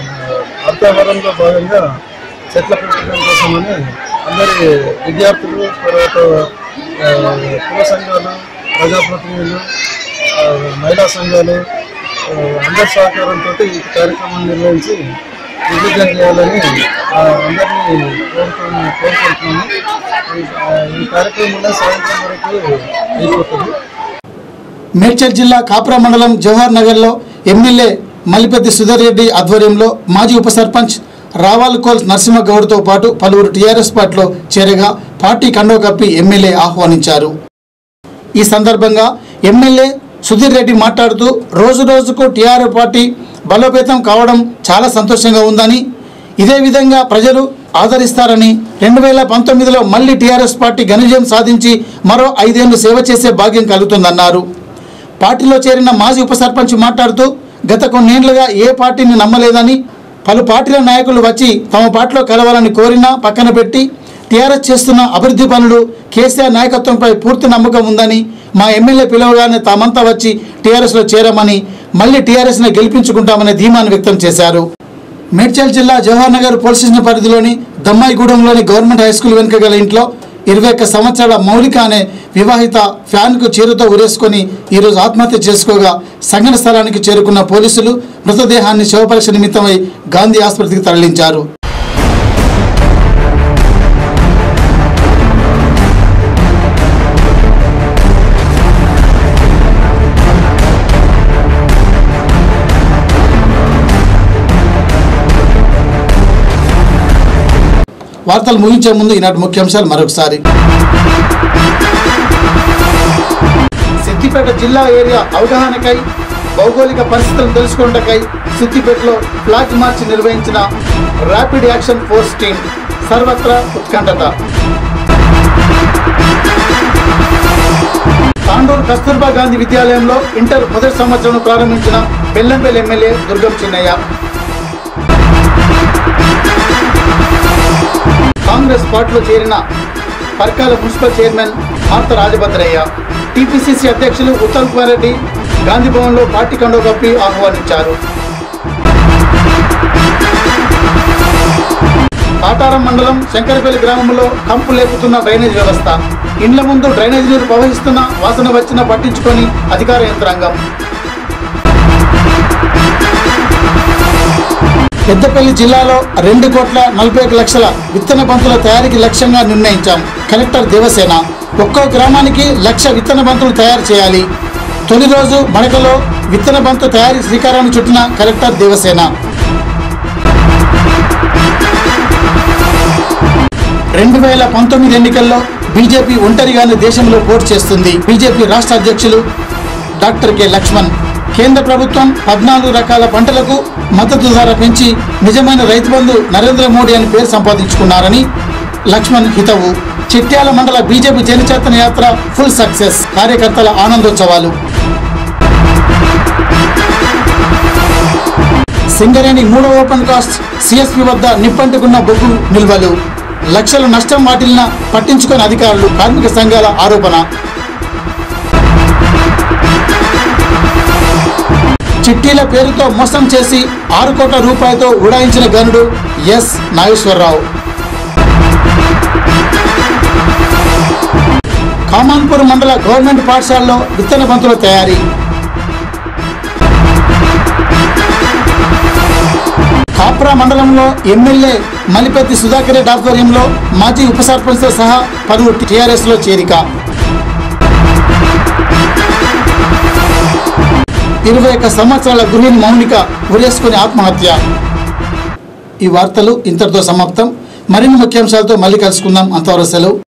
అర్థవరంలో భాగంగా చెట్ల పెంపకం కోసమని అందరి విద్యార్థులు తర్వాత ఆ, కుల సంఘాలు ప్రజాప్రతినిధులు ఆ, మహిళా సంఘాలు ఆ, అందరి సహకారంతో ఈ కార్యక్రమాన్ని నిర్వహించి విజయం చేయాలని ఆ, అందరినీ కోరుకుని కోరుకుంటున్నాము ఈ- ఆ, ఈ కార్యక్రమంలో సాయంత్రం వరకు అయిపోతుంది మేడ్చల్ జిల్లా కాపురా మండలం జవహర్ నగర్లో ఎమ్మెల్యే మల్లిపెద్ది సుధర్ రెడ్డి ఆధ్వర్యంలో మాజీ ఉప సర్పంచ్ రావాల్కోల్ నరసింహగౌడ్తో పాటు పలువురు టీఆర్ఎస్ పార్టీలో చేరగా పార్టీ కండో కప్పి ఎమ్మెల్యే ఆహ్వానించారు ఈ సందర్భంగా ఎమ్మెల్యే సుధీర్ రెడ్డి మాట్లాడుతూ రోజు రోజుకు టీఆర్ఎస్ పార్టీ బలోపేతం కావడం చాలా సంతోషంగా ఉందని ఇదే విధంగా ప్రజలు ఆదరిస్తారని రెండు వేల పంతొమ్మిదిలో మళ్ళీ టీఆర్ఎస్ పార్టీ ఘనవిజయం సాధించి మరో ఐదేళ్లు సేవ చేసే భాగ్యం కలుగుతుందన్నారు పార్టీలో చేరిన మాజీ ఉప సర్పంచ్ మాట్లాడుతూ గత కొన్నేళ్లుగా ఏ పార్టీని నమ్మలేదని పలు పార్టీల నాయకులు వచ్చి తమ పార్టీలో కలవాలని కోరినా పక్కన పెట్టి టీఆర్ఎస్ చేస్తున్న అభివృద్ధి పనులు కేసీఆర్ నాయకత్వంపై పూర్తి నమ్మకం ఉందని మా ఎమ్మెల్యే పిలవగానే తామంతా వచ్చి టీఆర్ఎస్లో చేరమని మళ్ళీ టీఆర్ఎస్ని గెలిపించుకుంటామనే ధీమాను వ్యక్తం చేశారు మేడ్చల్ జిల్లా జవహర్ నగర్ పోలీస్ స్టేషన్ పరిధిలోని దమ్మాయిగూడెంలోని గవర్నమెంట్ హై స్కూల్ వెనుక గల ఇంట్లో ఇరవై ఒక్క సంవత్సరాల మౌలిక అనే వివాహిత ఫ్యాన్కు చీరతో ఉరేసుకొని ఈరోజు ఆత్మహత్య చేసుకోగా సంఘటన స్థలానికి చేరుకున్న పోలీసులు మృతదేహాన్ని శవపరీక్ష నిమిత్తమై గాంధీ ఆసుపత్రికి తరలించారు వార్తలు ముగించే ముందు ఈనాటి ముఖ్యాంశాలు మరొకసారి సిద్దిపేట జిల్లా ఏరియా అవగాహనకై భౌగోళిక పరిస్థితులను తెలుసుకున్నటకై సిద్దిపేటలో ఫ్లాగ్ మార్చ్ నిర్వహించిన ర్యాపిడ్ యాక్షన్ ఫోర్స్ టీం సర్వత్రా ఉత్కంఠత తాండూరు కస్తూర్బా గాంధీ విద్యాలయంలో ఇంటర్ మొదటి సంవత్సరం ప్రారంభించిన బెల్లంపల్లి ఎమ్మెల్యే దుర్గం చిన్నయ్య కాంగ్రెస్ పార్టీలో చేరిన Parkal municipal chairman Martha Rajabhadraiah TPCC అధ్యక్షులు ఉత్తమ్ కుమార్ రెడ్డి గాంధీ భవన్లో పార్టీ కండో కప్పి ఆహ్వానించారు కాటారం మండలం శంకరపల్లి గ్రామంలో కంపు లేపుతున్న డ్రైనేజ్ వ్యవస్థ ఇండ్ల ముందు డ్రైనేజ్ నీరు ప్రవహిస్తున్న వాసన వచ్చినా పట్టించుకొని అధికార యంత్రాంగం పెద్దపల్లి జిల్లాలో రెండు కోట్ల నలభై ఒక లక్షల విత్తన బంతుల తయారీకి లక్ష్యంగా నిర్ణయించాం కలెక్టర్ దేవసేన ఒక్కో గ్రామానికి లక్ష విత్తన బంతులు తయారు చేయాలి తొలి రోజు మడకలో విత్తన బంతు తయారీ శ్రీకారాన్ని చుట్టిన కలెక్టర్ దేవసేన రెండు వేల పంతొమ్మిది ఎన్నికల్లో బీజేపీ ఒంటరిగానే దేశంలో పోటీ చేస్తుంది బీజేపీ రాష్ట్ర అధ్యక్షులు డాక్టర్ కె లక్ష్మణ్ కేంద్ర ప్రభుత్వం పద్నాలుగు రకాల పంటలకు మద్దతు ధర పెంచి నిజమైన రైతు బంధు నరేంద్ర మోడీ అని పేరు సంపాదించుకున్నారని లక్ష్మణ్ హితవు చిట్యాల మండల బీజేపీ జనచేతన యాత్ర ఫుల్ సక్సెస్ కార్యకర్తల ఆనందోత్సవాలు సింగరేణి మూడో ఓపెన్ కాస్ట్ సిఎస్పి వద్ద నిప్పంటుకున్న బొగ్గు నిల్వలు లక్షల నష్టం వాటిల్న పట్టించుకొని అధికారులు కార్మిక సంఘాల ఆరోపణ చిట్టీల పేరుతో మోసం చేసి ఆరు కోట్ల రూపాయలతో ఉడాయించిన గనుడు ఎస్ నాగేశ్వరరావు కామాన్పూర్ మండల గవర్నమెంట్ పాఠశాలలో విత్తన బంతుల తయారీ కాప్రా మండలంలో ఎమ్మెల్యే మలిపెత్తి సుధాకర్ రెడ్డి ఆధ్వర్యంలో మాజీ ఉప సర్పంచ్తో సహా పలువురు టీఆర్ఎస్లో చేరిక ఇరవై ఒక్క సంవత్సరాల గృహిణి మౌనిక ఉరేసుకుని ఆత్మహత్య ఈ వార్తలు ఇంతటితో సమాప్తం మరిన్ని ముఖ్యాంశాలతో మళ్ళీ కలుసుకుందాం అంతవరకు సెలవు